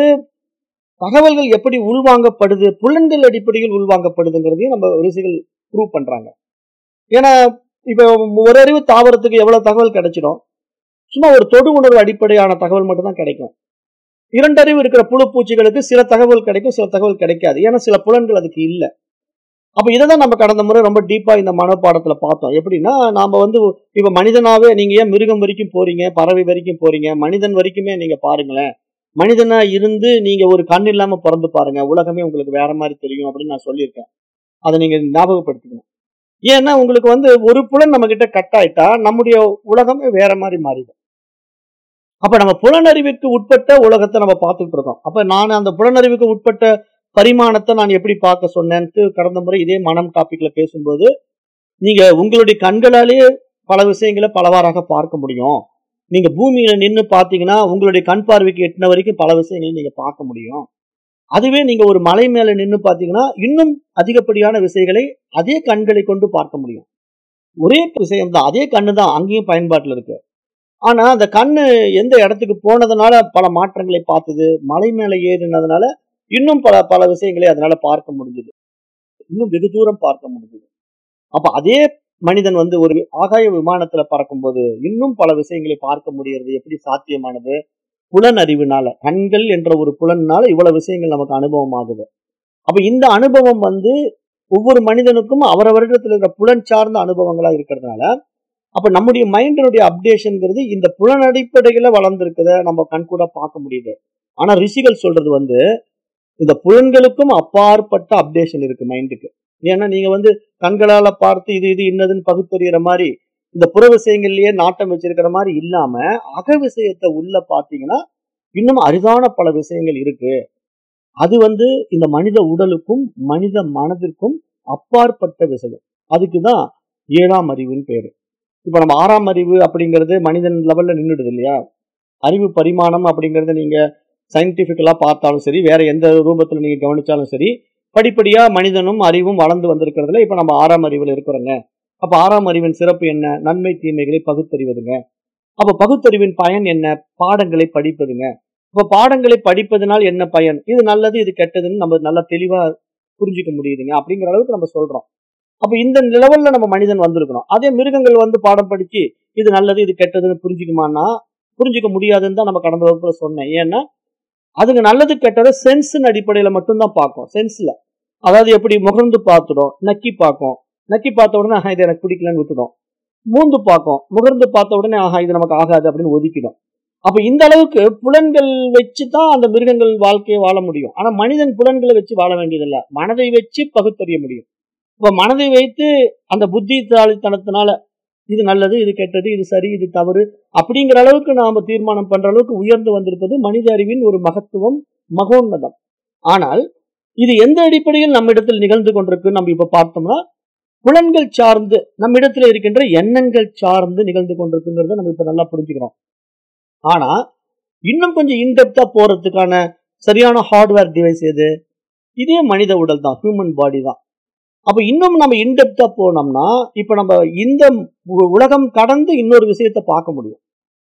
தகவல்கள் எப்படி உள்வாங்கப்படுது புலன்கள் அடிப்படையில் உள்வாங்கப்படுதுங்கிறதையும் நம்ம ரிஷிகள் ப்ரூவ் பண்றாங்க ஏன்னா இப்ப ஒரு அறிவு தாவரத்துக்கு எவ்வளவு தகவல் கிடைச்சிடும் சும்மா ஒரு தொடு உணர்வு அடிப்படையான தகவல் மட்டும்தான் கிடைக்கும் இரண்டறிவு இருக்கிற புழு பூச்சிகளுக்கு சில தகவல் கிடைக்கும் சில தகவல் கிடைக்காது ஏன்னா சில புலன்கள் அதுக்கு இல்லை அப்ப இதை தான் நம்ம கடந்த முறை ரொம்ப டீப்பா இந்த மனப்பாடத்துல பார்த்தோம் எப்படின்னா நாம வந்து இப்ப மனிதனாவே நீங்க ஏன் மிருகம் வரைக்கும் போறீங்க பறவை வரைக்கும் போறீங்க மனிதன் வரைக்குமே நீங்க பாருங்களேன் மனிதனா இருந்து நீங்க ஒரு கண் இல்லாம பிறந்து பாருங்க உலகமே உங்களுக்கு வேற மாதிரி தெரியும் அப்படின்னு நான் சொல்லியிருக்கேன் அதை நீங்க ஞாபகப்படுத்திக்கணும் ஏன்னா உங்களுக்கு வந்து ஒரு புலன் நம்ம கிட்ட கட் ஆயிட்டா நம்முடைய உலகமே வேற மாதிரி மாறிடும் அப்ப நம்ம புலனறிவுக்கு உட்பட்ட உலகத்தை நம்ம பார்த்துட்டு இருக்கோம் அப்ப நான் அந்த புலனறிவுக்கு உட்பட்ட பரிமாணத்தை நான் எப்படி பார்க்க சொன்னேன்ட்டு கடந்த முறை இதே மனம் டாபிக்ல பேசும்போது நீங்க உங்களுடைய கண்களாலேயே பல விஷயங்களை பலவாறாக பார்க்க முடியும் நீங்க பூமியில நின்று பாத்தீங்கன்னா உங்களுடைய கண் பார்வைக்கு எட்டின வரைக்கும் பல விஷயங்களை நீங்க பார்க்க முடியும் அதுவே நீங்க ஒரு மலை மேல நின்று பாத்தீங்கன்னா இன்னும் அதிகப்படியான விஷயங்களை அதே கண்களை கொண்டு பார்க்க முடியும் ஒரே விஷயம் தான் அதே கண்ணு தான் அங்கேயும் பயன்பாட்டில் இருக்கு ஆனா அந்த கண்ணு எந்த இடத்துக்கு போனதுனால பல மாற்றங்களை பார்த்தது மலை மேல ஏறினதுனால இன்னும் பல பல விஷயங்களை அதனால பார்க்க முடிஞ்சது இன்னும் வெகு தூரம் பார்க்க முடிஞ்சது அப்ப அதே மனிதன் வந்து ஒரு ஆகாய விமானத்துல பறக்கும்போது இன்னும் பல விஷயங்களை பார்க்க முடியறது எப்படி சாத்தியமானது புலன் அறிவுனால கண்கள் என்ற ஒரு புலனால இவ்வளவு விஷயங்கள் நமக்கு அனுபவம் ஆகுது அப்ப இந்த அனுபவம் வந்து ஒவ்வொரு மனிதனுக்கும் அவரவரிடத்துல இருக்கிற புலன் சார்ந்த அனுபவங்களா இருக்கிறதுனால அப்ப நம்முடைய மைண்டினுடைய அப்டேஷன்ங்கிறது இந்த புலன் அடிப்படையில வளர்ந்துருக்கத நம்ம கண்கூட பார்க்க முடியுது ஆனா ரிஷிகள் சொல்றது வந்து இந்த புலன்களுக்கும் அப்பாற்பட்ட அப்டேஷன் இருக்கு மைண்டுக்கு ஏன்னா நீங்க வந்து கண்களால பார்த்து இது இது இன்னதுன்னு பகுத்தறிகிற மாதிரி இந்த புற விஷயங்கள்லயே நாட்டம் வச்சிருக்கிற மாதிரி இல்லாம அக விஷயத்தை உள்ள பாத்தீங்கன்னா இன்னும் அரிதான பல விஷயங்கள் இருக்கு அது வந்து இந்த மனித உடலுக்கும் மனித மனதிற்கும் அப்பாற்பட்ட விஷயம் அதுக்குதான் ஏழாம் அறிவுன்னு பேரு இப்ப நம்ம ஆறாம் அறிவு அப்படிங்கிறது மனிதன் லெவல்ல நின்றுடுது இல்லையா அறிவு பரிமாணம் அப்படிங்கறத நீங்க சயின்டிபிக்கலா பார்த்தாலும் சரி வேற எந்த ரூபத்துல நீங்க கவனிச்சாலும் சரி படிப்படியா மனிதனும் அறிவும் வளர்ந்து வந்திருக்கிறதுல இப்ப நம்ம ஆறாம் அறிவில் இருக்கிறோங்க அப்ப ஆறாம் அறிவின் சிறப்பு என்ன நன்மை தீமைகளை பகுத்தறிவதுங்க அப்ப பகுத்தறிவின் பயன் என்ன பாடங்களை படிப்பதுங்க இப்ப பாடங்களை படிப்பதனால் என்ன பயன் இது நல்லது இது கெட்டதுன்னு நம்ம நல்லா தெளிவா புரிஞ்சுக்க முடியுதுங்க அப்படிங்கிற அளவுக்கு நம்ம சொல்றோம் அப்ப இந்த லெவல்ல நம்ம மனிதன் வந்திருக்கணும் அதே மிருகங்கள் வந்து பாடம் படிச்சு இது நல்லது இது கெட்டதுன்னு புரிஞ்சுக்குமான்னா புரிஞ்சுக்க முடியாதுன்னு தான் நம்ம கடந்த வகுப்புல சொன்னேன் ஏன்னா அதுங்க நல்லது கெட்டதை சென்ஸின் அடிப்படையில மட்டும்தான் பார்க்கும் சென்ஸ்ல அதாவது எப்படி முகர்ந்து பார்த்துடும் நக்கி பார்க்கும் நக்கி பார்த்த உடனே ஆஹா இது எனக்கு பிடிக்கலன்னு விட்டுடும் மூந்து பார்க்கும் முகர்ந்து பார்த்த உடனே ஆஹா இது நமக்கு ஆகாது அப்படின்னு ஒதுக்கிடும் அப்ப இந்த அளவுக்கு புலன்கள் வச்சு தான் அந்த மிருகங்கள் வாழ்க்கையை வாழ முடியும் ஆனா மனிதன் புலன்களை வச்சு வாழ வேண்டியதில்லை மனதை வச்சு பகுத்தறிய முடியும் இப்ப மனதை வைத்து அந்த புத்திசாலித்தனத்தினால இது நல்லது இது கெட்டது இது சரி இது தவறு அப்படிங்கிற அளவுக்கு நாம தீர்மானம் பண்ற அளவுக்கு உயர்ந்து வந்திருப்பது மனித அறிவின் ஒரு மகத்துவம் மகோன்னதம் ஆனால் இது எந்த அடிப்படையில் நம்மிடத்தில் நிகழ்ந்து கொண்டிருக்கு நம்ம இப்ப பார்த்தோம்னா புலன்கள் சார்ந்து நம்மிடத்துல இருக்கின்ற எண்ணங்கள் சார்ந்து நிகழ்ந்து கொண்டிருக்குங்கிறத நம்ம இப்ப நல்லா புரிஞ்சுக்கிறோம் ஆனா இன்னும் கொஞ்சம் இன்டெப்தா போறதுக்கான சரியான ஹார்ட்வேர் டிவைஸ் எது இதே மனித உடல் தான் ஹியூமன் பாடி தான் அப்ப இன்னும் நம்ம இன்டெப்தா போனோம்னா இப்ப நம்ம இந்த உ- உலகம் கடந்து இன்னொரு விஷயத்தை பார்க்க முடியும்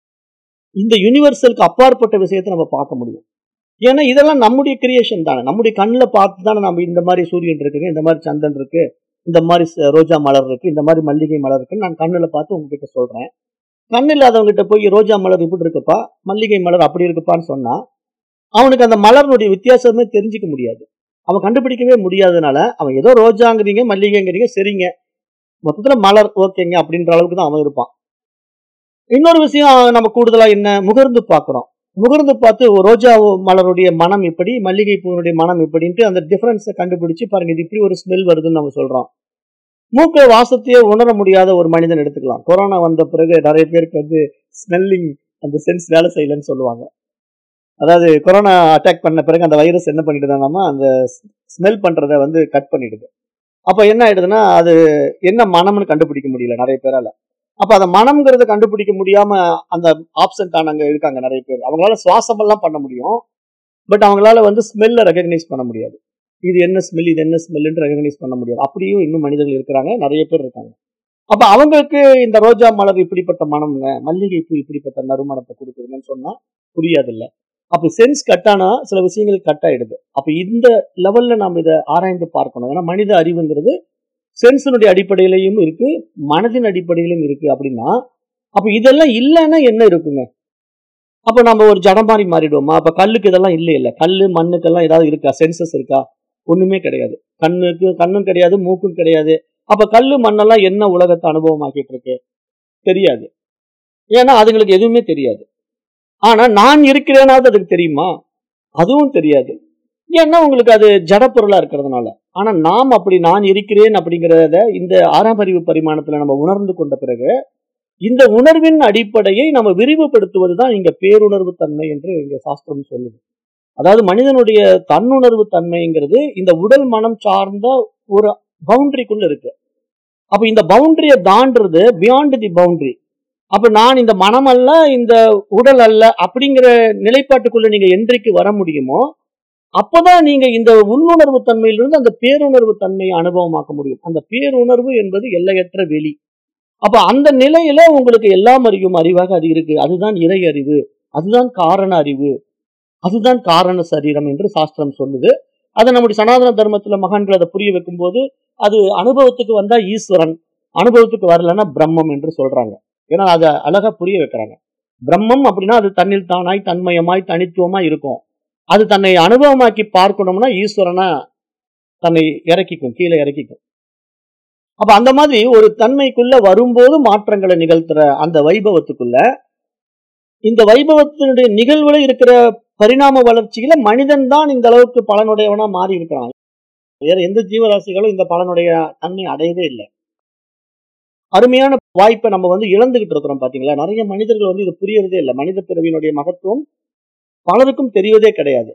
இந்த யூனிவர்சலுக்கு அப்பாற்பட்ட விஷயத்தை நம்ம பார்க்க முடியும் ஏன்னா இதெல்லாம் நம்முடைய கிரியேஷன் தானே நம்முடைய கண்ணில் பார்த்து தானே நம்ம இந்த மாதிரி சூரியன் இருக்குங்க இந்த மாதிரி சந்திரன் இருக்கு இந்த மாதிரி ச- ரோஜா மலர் இருக்கு இந்த மாதிரி மல்லிகை மலர் இருக்குன்னு நான் கண்ணில் பார்த்து உங்ககிட்ட சொல்றேன் கண் இல்லாதவங்ககிட்ட போய் ரோஜா மலர் இப்படி இருக்குப்பா மல்லிகை மலர் அப்படி இருக்குப்பான்னு சொன்னா அவனுக்கு அந்த மலர்னுடைய வித்தியாசமே தெரிஞ்சுக்க முடியாது அவன் கண்டுபிடிக்கவே முடியாதனால அவன் ஏதோ ரோஜாங்கிறீங்க மல்லிகைங்கிறீங்க சரிங்க மொத்தத்துல மலர் ஓகேங்க அப்படின்ற அளவுக்கு தான் அவன் இருப்பான் இன்னொரு விஷயம் நம்ம கூடுதலா என்ன முகர்ந்து பார்க்கிறோம் முகர்ந்து பார்த்து ஒரு ரோஜா மலருடைய மனம் இப்படி மல்லிகை பூவினுடைய மனம் இப்படின்ட்டு அந்த டிஃபரன்ஸை கண்டுபிடிச்சு பாருங்க இது இப்படி ஒரு ஸ்மெல் வருதுன்னு நம்ம சொல்றோம் மூக்க வாசத்தையே உணர முடியாத ஒரு மனிதன் எடுத்துக்கலாம் கொரோனா வந்த பிறகு நிறைய பேருக்கு வந்து ஸ்மெல்லிங் அந்த சென்ஸ் வேலை செய்யலன்னு சொல்லுவாங்க அதாவது கொரோனா அட்டாக் பண்ண பிறகு அந்த வைரஸ் என்ன பண்ணிடுதாங்கன்னா அந்த ஸ்மெல் பண்றதை வந்து கட் பண்ணிடுது அப்ப என்ன ஆயிடுதுன்னா அது என்ன மனம்னு கண்டுபிடிக்க முடியல நிறைய பேரால அப்ப அந்த மனம்ங்கிறத கண்டுபிடிக்க முடியாம அந்த ஆப்சென்ட் ஆனவங்க இருக்காங்க நிறைய பேர் அவங்களால சுவாசம் எல்லாம் பண்ண முடியும் பட் அவங்களால வந்து ஸ்மெல்ல ரெகக்னைஸ் பண்ண முடியாது இது என்ன ஸ்மெல் இது என்ன ஸ்மெல்லுன்னு ரெகக்னைஸ் பண்ண முடியாது அப்படியும் இன்னும் மனிதர்கள் இருக்கிறாங்க நிறைய பேர் இருக்காங்க அப்ப அவங்களுக்கு இந்த ரோஜா மலர் இப்படிப்பட்ட மனம்ங்க மல்லிகை பூ இப்படிப்பட்ட நறுமணத்தை கொடுக்குதுங்கன்னு சொன்னா புரியாது இல்ல அப்ப சென்ஸ் கட்டானா சில விஷயங்கள் கட் ஆயிடுது அப்ப இந்த லெவல்ல நாம் இதை ஆராய்ந்து பார்க்கணும் ஏன்னா மனித அறிவுங்கிறது சென்ஸினுடைய அடிப்படையிலையும் இருக்கு மனதின் அடிப்படையிலும் இருக்கு அப்படின்னா அப்ப இதெல்லாம் இல்லைன்னா என்ன இருக்குங்க அப்ப நம்ம ஒரு ஜடம் மாதிரி மாறிடுவோமா அப்ப கல்லுக்கு இதெல்லாம் இல்லை இல்ல கல்லு மண்ணுக்கெல்லாம் ஏதாவது இருக்கா சென்சஸ் இருக்கா ஒண்ணுமே கிடையாது கண்ணுக்கு கண்ணும் கிடையாது மூக்கும் கிடையாது அப்ப கல்லு மண்ணெல்லாம் என்ன உலகத்தை அனுபவமாக்கிட்டு இருக்கு தெரியாது ஏன்னா அதுங்களுக்கு எதுவுமே தெரியாது ஆனா நான் இருக்கிறேனாவது அதுக்கு தெரியுமா அதுவும் தெரியாது ஏன்னா உங்களுக்கு அது ஜடப்பொருளா இருக்கிறதுனால ஆனா நாம் அப்படி நான் இருக்கிறேன் அப்படிங்கிறத இந்த ஆறாம் அறிவு பரிமாணத்துல நம்ம உணர்ந்து கொண்ட பிறகு இந்த உணர்வின் அடிப்படையை நம்ம விரிவுபடுத்துவது தான் இங்க பேருணர்வு தன்மை என்று இங்க சாஸ்திரம் சொல்லுது அதாவது மனிதனுடைய தன்னுணர்வு தன்மைங்கிறது இந்த உடல் மனம் சார்ந்த ஒரு பவுண்டரிக்குள்ள இருக்கு அப்ப இந்த பவுண்டரியை தாண்டுறது பியாண்ட் தி பவுண்டரி அப்ப நான் இந்த மனம் அல்ல இந்த உடல் அல்ல அப்படிங்கிற நிலைப்பாட்டுக்குள்ள நீங்க என்றைக்கு வர முடியுமோ அப்பதான் நீங்க இந்த உள்ளுணர்வு தன்மையிலிருந்து அந்த பேருணர்வு தன்மையை அனுபவமாக்க முடியும் அந்த பேருணர்வு என்பது எல்லையற்ற வெளி அப்ப அந்த நிலையில உங்களுக்கு எல்லாம் அறியும் அறிவாக அது இருக்கு அதுதான் இறை அறிவு அதுதான் காரண அறிவு அதுதான் காரண சரீரம் என்று சாஸ்திரம் சொல்லுது அதை நம்முடைய சனாதன தர்மத்துல மகான்கள் அதை புரிய வைக்கும்போது அது அனுபவத்துக்கு வந்தா ஈஸ்வரன் அனுபவத்துக்கு வரலன்னா பிரம்மம் என்று சொல்றாங்க ஏன்னா அதை அழகா புரிய வைக்கிறாங்க பிரம்மம் அப்படின்னா அது தன்னில் தானாய் தன்மயமாய் தனித்துவமா இருக்கும் அது தன்னை அனுபவமாக்கி பார்க்கணும்னா ஈஸ்வரனா தன்னை இறக்கிக்கும் கீழே இறக்கிக்கும் அப்ப அந்த மாதிரி ஒரு தன்மைக்குள்ள வரும்போது மாற்றங்களை நிகழ்த்துற அந்த வைபவத்துக்குள்ள இந்த வைபவத்தினுடைய நிகழ்வுல இருக்கிற பரிணாம வளர்ச்சியில மனிதன் தான் இந்த அளவுக்கு பலனுடையவனா மாறி இருக்கிறான் வேற எந்த ஜீவராசிகளும் இந்த பலனுடைய தன்மை அடையவே இல்லை அருமையான வாய்ப்பை நம்ம வந்து இழந்துகிட்டு இருக்கிறோம் பாத்தீங்களா நிறைய மனிதர்கள் வந்து இது புரியறதே இல்லை மனித பிறவியினுடைய மகத்துவம் பலருக்கும் தெரிவதே கிடையாது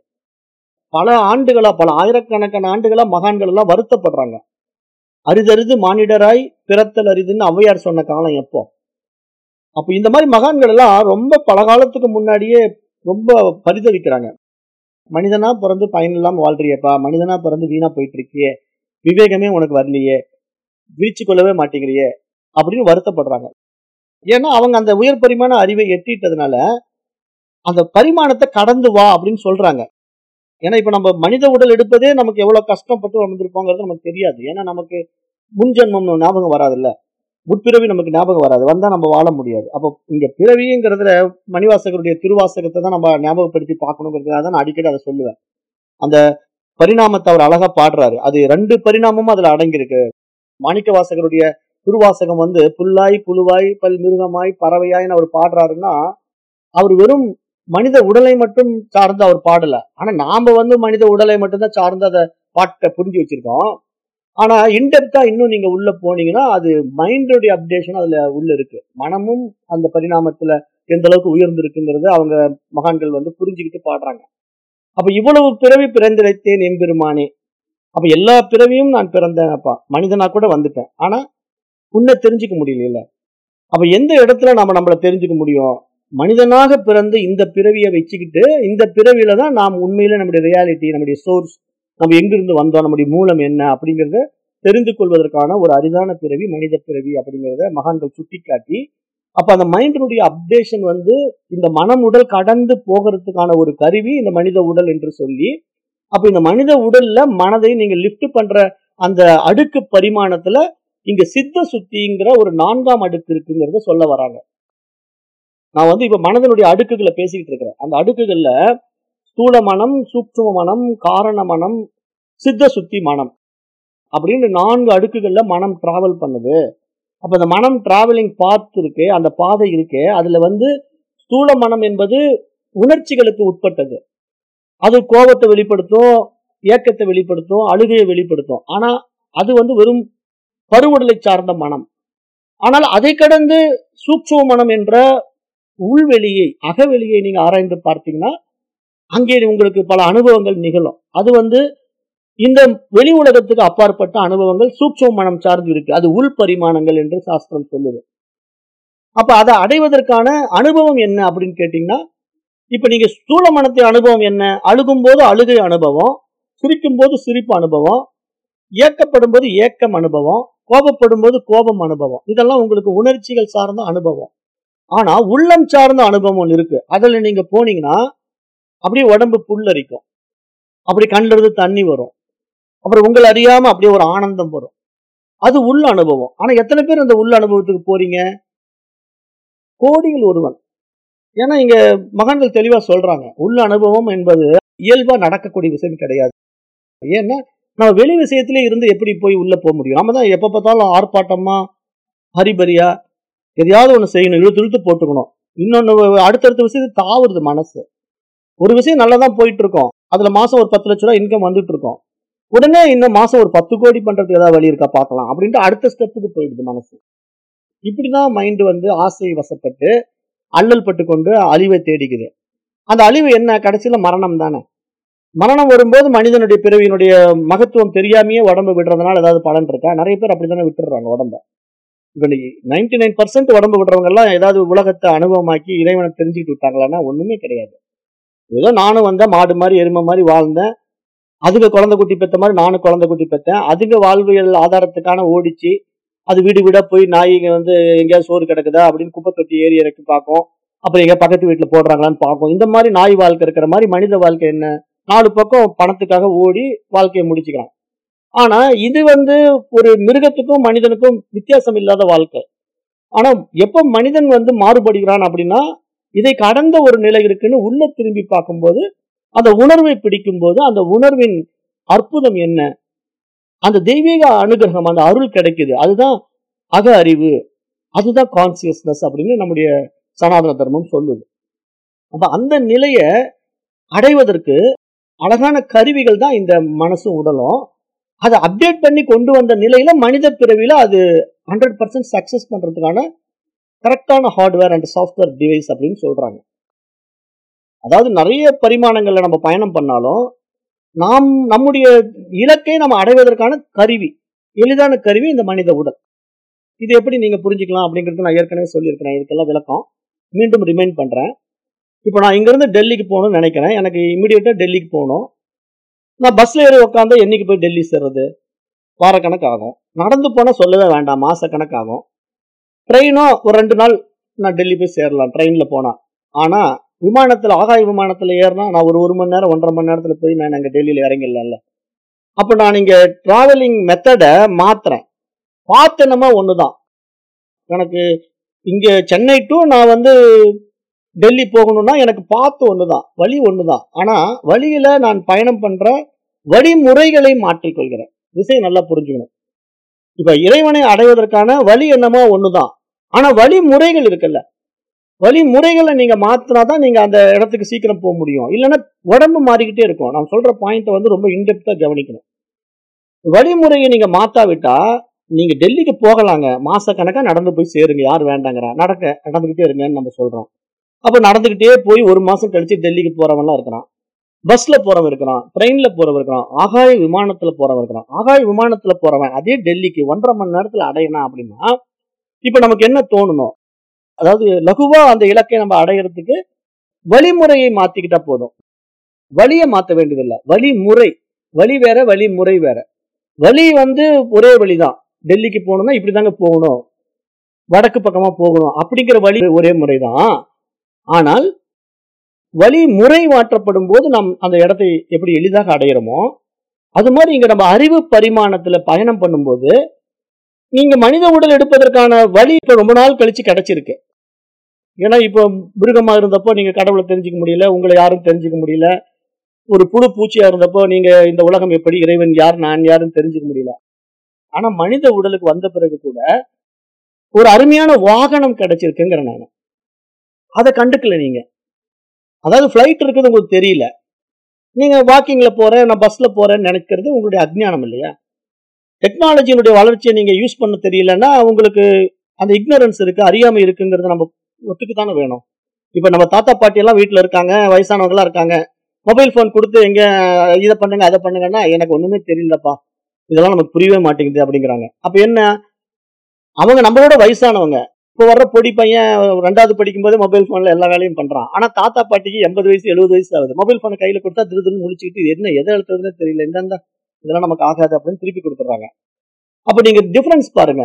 பல ஆண்டுகளா பல ஆயிரக்கணக்கான ஆண்டுகளா மகான்கள் எல்லாம் வருத்தப்படுறாங்க அரிதறிது மானிடராய் பிறத்தல் அரிதுன்னு ஔவையார் சொன்ன காலம் எப்போ அப்ப இந்த மாதிரி மகான்கள் எல்லாம் ரொம்ப பல காலத்துக்கு முன்னாடியே ரொம்ப பரிதவிக்கிறாங்க மனிதனா பிறந்து பயனில்லாம வாழ்றியப்பா மனிதனா பிறந்து வீணா போயிட்டு இருக்கியே விவேகமே உனக்கு வரலையே வீழ்ச்சி கொள்ளவே மாட்டேங்கிறியே அப்படின்னு வருத்தப்படுறாங்க ஏன்னா அவங்க அந்த உயர் பரிமாண அறிவை எட்டிட்டதுனால அந்த பரிமாணத்தை கடந்து வா அப்படின்னு சொல்றாங்க ஏன்னா இப்ப நம்ம மனித உடல் எடுப்பதே நமக்கு எவ்வளவு கஷ்டப்பட்டு வந்திருப்போங்கிறது நமக்கு தெரியாது ஏன்னா நமக்கு முன்ஜென்மம் ஞாபகம் வராதுல்ல முற்பிறவி நமக்கு ஞாபகம் வராது வந்தா நம்ம வாழ முடியாது அப்போ இங்க பிறவிங்கிறதுல மணிவாசகருடைய திருவாசகத்தை தான் நம்ம ஞாபகப்படுத்தி பார்க்கணுங்கிறதுக்காக தான் நான் அடிக்கடி அதை சொல்லுவேன் அந்த பரிணாமத்தை அவர் அழகா பாடுறாரு அது ரெண்டு பரிணாமமும் அதுல அடங்கியிருக்கு மாணிக்க வாசகருடைய திருவாசகம் வந்து புல்லாய் புழுவாய் பல் மிருகமாய் பறவையாய்ன்னு அவர் பாடுறாருன்னா அவர் வெறும் மனித உடலை மட்டும் சார்ந்து அவர் பாடல ஆனா நாம வந்து மனித உடலை மட்டும்தான் சார்ந்து அதை பாட்டை புரிஞ்சு வச்சிருக்கோம் ஆனா இன்டெப்தா இன்னும் நீங்க உள்ள போனீங்கன்னா அது மைண்டோடைய அப்டேஷன் அதுல உள்ள இருக்கு மனமும் அந்த பரிணாமத்துல எந்த அளவுக்கு உயர்ந்திருக்குங்கிறத அவங்க மகான்கள் வந்து புரிஞ்சுக்கிட்டு பாடுறாங்க அப்ப இவ்வளவு பிறவி பிறந்திழைத்தேன் எம்பெருமானே அப்ப எல்லா பிறவியும் நான் பிறந்தேன் அப்பா மனிதனா கூட வந்துட்டேன் ஆனா உன்னை தெரிஞ்சுக்க முடியல அப்ப எந்த இடத்துல நாம நம்மளை தெரிஞ்சுக்க முடியும் மனிதனாக பிறந்து இந்த பிறவியை வச்சுக்கிட்டு இந்த பிறவியில தான் நாம் உண்மையில நம்முடைய ரியாலிட்டி நம்முடைய சோர்ஸ் நம்ம எங்கிருந்து வந்தோம் நம்முடைய மூலம் என்ன அப்படிங்கறத தெரிந்து கொள்வதற்கான ஒரு அரிதான பிறவி மனித பிறவி அப்படிங்கறத மகான்கள் சுட்டிக்காட்டி அப்ப அந்த மைண்டினுடைய அப்டேஷன் வந்து இந்த மனம் உடல் கடந்து போகிறதுக்கான ஒரு கருவி இந்த மனித உடல் என்று சொல்லி அப்ப இந்த மனித உடல்ல மனதை நீங்க லிஃப்ட் பண்ற அந்த அடுக்கு பரிமாணத்துல இங்க சித்த சுத்திங்கிற ஒரு நான்காம் அடுக்கு இருக்குங்கிறத சொல்ல வராங்க நான் வந்து இப்ப மனதனுடைய அடுக்குகளை பேசிக்கிட்டு இருக்கிறேன் அந்த அடுக்குகள்ல ஸ்தூல மனம் சூக்ஷ்ம மனம் காரண மனம் சித்த சுத்தி மனம் அப்படின்னு நான்கு அடுக்குகள்ல மனம் டிராவல் பண்ணுது அப்ப அந்த மனம் டிராவலிங் பாத் இருக்கு அந்த பாதை இருக்கு அதுல வந்து ஸ்தூல மனம் என்பது உணர்ச்சிகளுக்கு உட்பட்டது அது கோபத்தை வெளிப்படுத்தும் ஏக்கத்தை வெளிப்படுத்தும் அழுகையை வெளிப்படுத்தும் ஆனா அது வந்து வெறும் பருவுடலை சார்ந்த மனம் ஆனால் அதை கடந்து சூக்ஷ்ம மனம் என்ற உள்வெளியை அகவெளியை நீங்க ஆராய்ந்து பார்த்தீங்கன்னா அங்கே உங்களுக்கு பல அனுபவங்கள் நிகழும் அது வந்து இந்த வெளி உலகத்துக்கு அப்பாற்பட்ட அனுபவங்கள் சூக்ஷ்ம மனம் சார்ந்து இருக்கு அது உள் பரிமாணங்கள் என்று சாஸ்திரம் சொல்லுது அப்ப அதை அடைவதற்கான அனுபவம் என்ன அப்படின்னு கேட்டீங்கன்னா இப்ப நீங்க ஸ்தூல மனத்தை அனுபவம் என்ன அழுகும் போது அழுகை அனுபவம் சிரிக்கும் போது சிரிப்பு அனுபவம் ஏக்கப்படும் போது ஏக்கம் அனுபவம் கோபப்படும் போது கோபம் அனுபவம் இதெல்லாம் உங்களுக்கு உணர்ச்சிகள் சார்ந்த அனுபவம் ஆனா உள்ளம் சார்ந்த அனுபவம் ஒன்று இருக்கு அதுல நீங்க போனீங்கன்னா அப்படியே உடம்பு புல்லரிக்கும் அப்படி கண்ணில் இருந்து தண்ணி வரும் அப்புறம் உங்களை அறியாம அப்படியே ஒரு ஆனந்தம் வரும் அது உள்ள அனுபவம் ஆனா எத்தனை பேர் அந்த உள்ள அனுபவத்துக்கு போறீங்க கோடிகள் ஒருவன் ஏன்னா இங்க மகான்கள் தெளிவா சொல்றாங்க உள்ள அனுபவம் என்பது இயல்பா நடக்கக்கூடிய விஷயம் கிடையாது ஏன்னா நம்ம வெளி விஷயத்திலே இருந்து எப்படி போய் உள்ள போக முடியும் நம்ம தான் எப்ப பார்த்தாலும் ஆர்ப்பாட்டமா ஹரிபரியா எதையாவது ஒண்ணு செய்யணும் இழுத்து இழுத்து போட்டுக்கணும் இன்னொன்னு அடுத்தடுத்த விஷயத்தை தாவுறது மனசு ஒரு விஷயம் நல்லா தான் போயிட்டு இருக்கோம் அதுல மாசம் ஒரு பத்து லட்ச ரூபாய் இன்கம் வந்துட்டு இருக்கோம் உடனே இந்த மாசம் ஒரு பத்து கோடி பண்றதுக்கு ஏதாவது வழி இருக்கா பார்க்கலாம் அப்படின்ட்டு அடுத்த ஸ்டெப்புக்கு போயிடுது மனசு இப்படிதான் மைண்ட் வந்து ஆசை வசப்பட்டு அல்லல் பட்டு கொண்டு அழிவை தேடிக்குது அந்த அழிவு என்ன கடைசியில மரணம் தானே மரணம் வரும்போது மனிதனுடைய பிறவியினுடைய மகத்துவம் தெரியாமையே உடம்பு விடுறதுனால ஏதாவது பலன் இருக்கா நிறைய பேர் அப்படித்தானே விட்டுறாங்க உடம்ப இப்ப நைன்டி நைன் பர்சன்ட் உடம்பு விடுறவங்க எல்லாம் ஏதாவது உலகத்தை அனுபவமாக்கி இறைவனை தெரிஞ்சுக்கிட்டு விட்டாங்களான்னா ஒண்ணுமே கிடையாது ஏதோ நானும் வந்தேன் மாடு மாதிரி எருமை மாதிரி வாழ்ந்தேன் அதுங்க குழந்தை குட்டி பெத்த மாதிரி நானும் குழந்தை குட்டி பெற்றேன் அதுங்க வாழ்வியல் ஆதாரத்துக்கான ஓடிச்சு அது வீடு வீடா போய் நாய்ங்க வந்து எங்கேயாவது சோறு கிடக்குதா அப்படின்னு குப்பை தொட்டி ஏறி இறக்கி பார்க்கும் அப்புறம் எங்க பக்கத்து வீட்டுல போடுறாங்களான்னு பார்க்கும் இந்த மாதிரி நாய் வாழ்க்கை இருக்கிற மாதிரி மனித வாழ்க்கை என்ன நாலு பக்கம் பணத்துக்காக ஓடி வாழ்க்கையை முடிச்சுக்கலாம் ஆனா இது வந்து ஒரு மிருகத்துக்கும் மனிதனுக்கும் வித்தியாசம் இல்லாத வாழ்க்கை ஆனா எப்ப மனிதன் வந்து மாறுபடுகிறான் அப்படின்னா இதை கடந்த ஒரு நிலை இருக்குன்னு உள்ள திரும்பி பார்க்கும்போது அந்த உணர்வை பிடிக்கும் போது அந்த உணர்வின் அற்புதம் என்ன அந்த தெய்வீக அனுகிரகம் அந்த அருள் கிடைக்குது அதுதான் அக அறிவு அதுதான் கான்சியஸ்னஸ் அப்படின்னு நம்முடைய சனாதன தர்மம் சொல்லுது அப்ப அந்த நிலைய அடைவதற்கு அழகான கருவிகள் தான் இந்த மனசும் உடலும் அதை அப்டேட் பண்ணி கொண்டு வந்த நிலையில மனித பிறவியில அது ஹண்ட்ரட் பர்சன்ட் சக்சஸ் பண்றதுக்கான கரெக்டான ஹார்ட்வேர் அண்ட் சாஃப்ட்வேர் டிவைஸ் அப்படின்னு சொல்றாங்க அதாவது நிறைய பரிமாணங்கள்ல நம்ம பயணம் பண்ணாலும் நாம் நம்முடைய இலக்கை நம்ம அடைவதற்கான கருவி எளிதான கருவி இந்த மனித உடல் இது எப்படி நீங்க புரிஞ்சுக்கலாம் அப்படிங்கிறது நான் ஏற்கனவே சொல்லியிருக்கிறேன் இதுக்கெல்லாம் விளக்கம் மீண்டும் ரிமைண்ட் பண்றேன் இப்போ நான் இங்கிருந்து டெல்லிக்கு போகணும்னு நினைக்கிறேன் எனக்கு இமிடியேட்டா டெல்லிக்கு போகணும் நான் பஸ்ல ஏறி உட்காந்து என்னைக்கு போய் டெல்லி சேர்றது வாரக்கணக்கு ஆகும் நடந்து போனால் சொல்லவே வேண்டாம் மாசக்கணக்கு ஆகும் ட்ரெயினோ ஒரு ரெண்டு நாள் நான் டெல்லி போய் சேரலாம் ட்ரெயின்ல போனா ஆனா விமானத்துல ஆகாய விமானத்துல ஏறினா நான் ஒரு ஒரு மணி நேரம் ஒன்றரை மணி நேரத்துல போய் நான் அங்க டெல்லியில இறங்கிடலாம்ல அப்ப நான் இங்க டிராவலிங் மெத்தடை மாத்துறேன் பார்த்தனமா ஒண்ணுதான் எனக்கு இங்க சென்னை டு நான் வந்து டெல்லி போகணும்னா எனக்கு பாத்து ஒண்ணுதான் வழி ஒண்ணுதான் ஆனா வழியில நான் பயணம் பண்ற வழிமுறைகளை மாற்றிக்கொள்கிறேன் விஷயம் நல்லா புரிஞ்சுக்கணும் இப்ப இறைவனை அடைவதற்கான வழி என்னமோ ஒண்ணுதான் ஆனா வழிமுறைகள் இருக்குல்ல வழிமுறைகளை நீங்க மாத்தினாதான் நீங்க அந்த இடத்துக்கு சீக்கிரம் போக முடியும் இல்லைன்னா உடம்பு மாறிக்கிட்டே இருக்கும் நான் சொல்ற பாயிண்ட்டை வந்து ரொம்ப இன்டெப்தா கவனிக்கணும் வழிமுறையை நீங்க மாத்தாவிட்டா நீங்க டெல்லிக்கு போகலாங்க மாச கணக்கா நடந்து போய் சேருங்க யார் வேண்டாங்கிறா நடக்க நடந்துகிட்டே இருங்கன்னு நம்ம சொல்றோம் அப்ப நடந்துகிட்டே போய் ஒரு மாசம் கழிச்சு டெல்லிக்கு போறவன்லாம் இருக்கிறான் பஸ்ல போறவன் இருக்கிறான் ட்ரெயின்ல போறவன் இருக்கிறான் ஆகாய விமானத்துல போறவன் இருக்கிறான் ஆகாய விமானத்துல போறவன் அதே டெல்லிக்கு ஒன்றரை மணி நேரத்துல அடையணும் அப்படின்னா இப்ப நமக்கு என்ன தோணணும் அதாவது லகுவா அந்த இலக்கை நம்ம அடையிறதுக்கு வழிமுறையை மாத்திக்கிட்டா போதும் வழியை மாத்த வேண்டியதில்லை வழிமுறை வழி வேற வழிமுறை வேற வழி வந்து ஒரே வழிதான் டெல்லிக்கு போகணும்னா இப்படிதாங்க போகணும் வடக்கு பக்கமா போகணும் அப்படிங்கிற வழி ஒரே முறைதான் ஆனால் வழி முறை மாற்றப்படும் போது நாம் அந்த இடத்தை எப்படி எளிதாக அடையிறோமோ அது மாதிரி இங்க நம்ம அறிவு பரிமாணத்துல பயணம் பண்ணும்போது நீங்க மனித உடல் எடுப்பதற்கான வழி இப்ப ரொம்ப நாள் கழிச்சு கிடைச்சிருக்கு ஏன்னா இப்போ மிருகமா இருந்தப்போ நீங்க கடவுளை தெரிஞ்சுக்க முடியல உங்களை யாரும் தெரிஞ்சுக்க முடியல ஒரு புழு பூச்சியா இருந்தப்போ நீங்க இந்த உலகம் எப்படி இறைவன் யார் நான் யாருன்னு தெரிஞ்சுக்க முடியல ஆனா மனித உடலுக்கு வந்த பிறகு கூட ஒரு அருமையான வாகனம் கிடைச்சிருக்குங்கிற நான் அதை கண்டுக்கல நீங்க அதாவது ஃபிளைட் இருக்குது உங்களுக்கு தெரியல நீங்க வாக்கிங்ல போறேன் நான் பஸ்ல போறேன்னு நினைக்கிறது உங்களுடைய அஜ்ஞானம் இல்லையா டெக்னாலஜியினுடைய வளர்ச்சியை நீங்க யூஸ் பண்ண தெரியலன்னா உங்களுக்கு அந்த இக்னரன்ஸ் இருக்கு அறியாமை இருக்குங்கிறத நம்ம ஒத்துக்குத்தானே வேணும் இப்ப நம்ம தாத்தா பாட்டி எல்லாம் வீட்டுல இருக்காங்க வயசானவங்க எல்லாம் இருக்காங்க மொபைல் போன் கொடுத்து எங்க இதை பண்ணுங்க அதை பண்ணுங்கன்னா எனக்கு ஒண்ணுமே தெரியலப்பா இதெல்லாம் நமக்கு புரியவே மாட்டேங்குது அப்படிங்கிறாங்க அப்ப என்ன அவங்க நம்மளோட வயசானவங்க இப்போ வர்ற பொடி பையன் ரெண்டாவது படிக்கும் போதே மொபைல் போன்ல எல்லா வேலையும் பண்றான் ஆனா தாத்தா பாட்டிக்கு எண்பது வயசு எழுபது வயசு ஆகுது மொபைல் போனை கையில கொடுத்தா திரு திருன்னு முடிச்சுக்கிட்டு இது என்ன எதை எழுத்துறதுன்னு தெரியல இந்தந்த இதெல்லாம் நமக்கு ஆகாது அப்படின்னு திருப்பி கொடுத்துட்றாங்க அப்ப நீங்க டிஃபரன்ஸ் பாருங்க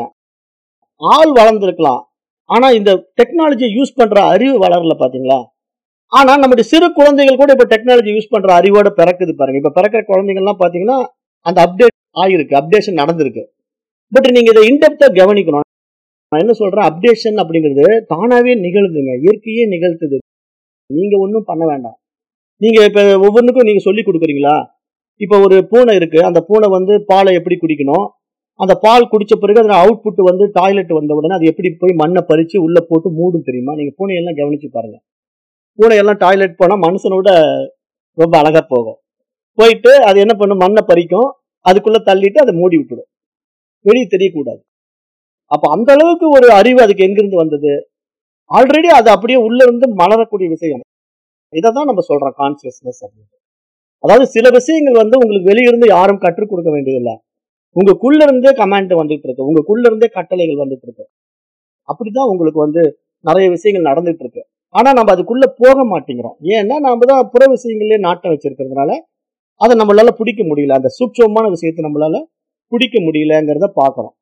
ஆள் வளர்ந்துருக்கலாம் ஆனா இந்த டெக்னாலஜியை யூஸ் பண்ற அறிவு வளரல பாத்தீங்களா ஆனா நம்முடைய சிறு குழந்தைகள் கூட இப்ப டெக்னாலஜி யூஸ் பண்ற அறிவோட பிறக்குது பாருங்க இப்ப பிறக்கிற குழந்தைகள்லாம் பாத்தீங்கன்னா அந்த அப்டேட் ஆயிருக்கு அப்டேஷன் நடந்திருக்கு பட் நீங்க இதை இன்டெப்தா கவனிக்கணும் நான் என்ன சொல்றேன் அப்டேஷன் அப்படிங்கிறது தானாவே நிகழுதுங்க இயற்கையே நிகழ்த்துது நீங்க ஒன்றும் பண்ண வேண்டாம் நீங்க இப்ப ஒவ்வொன்றுக்கும் நீங்க சொல்லி கொடுக்குறீங்களா இப்ப ஒரு பூனை இருக்கு அந்த பூனை வந்து பாலை எப்படி குடிக்கணும் அந்த பால் குடிச்ச பிறகு அதோட அவுட்புட் வந்து டாய்லெட் வந்த உடனே அது எப்படி போய் மண்ணை பறிச்சு உள்ள போட்டு மூடும் தெரியுமா நீங்க பூனையெல்லாம் கவனிச்சு பாருங்க பூனையெல்லாம் டாய்லெட் போனா மனுஷனோட ரொம்ப அழகா போகும் போயிட்டு அது என்ன பண்ணும் மண்ணை பறிக்கும் அதுக்குள்ள தள்ளிட்டு அதை மூடி விட்டுடும் வெளியே தெரியக்கூடாது அப்ப அந்த அளவுக்கு ஒரு அறிவு அதுக்கு எங்கிருந்து வந்தது ஆல்ரெடி அது அப்படியே உள்ள இருந்து மலரக்கூடிய விஷயம் இதை தான் நம்ம சொல்றோம் கான்சியஸ்னஸ் அப்படின்னு அதாவது சில விஷயங்கள் வந்து உங்களுக்கு வெளியிருந்து யாரும் கற்றுக் கொடுக்க வேண்டியதில்லை உங்களுக்குள்ள இருந்தே கமாண்ட் வந்துட்டு இருக்கு உங்களுக்குள்ள இருந்தே கட்டளைகள் வந்துட்டு இருக்கு அப்படிதான் உங்களுக்கு வந்து நிறைய விஷயங்கள் நடந்துட்டு இருக்கு ஆனா நம்ம அதுக்குள்ள போக மாட்டேங்கிறோம் ஏன்னா நாம தான் புற விஷயங்களே நாட்டம் வச்சிருக்கிறதுனால அதை நம்மளால பிடிக்க முடியல அந்த சூட்சமான விஷயத்தை நம்மளால பிடிக்க முடியலங்கிறத பாக்குறோம்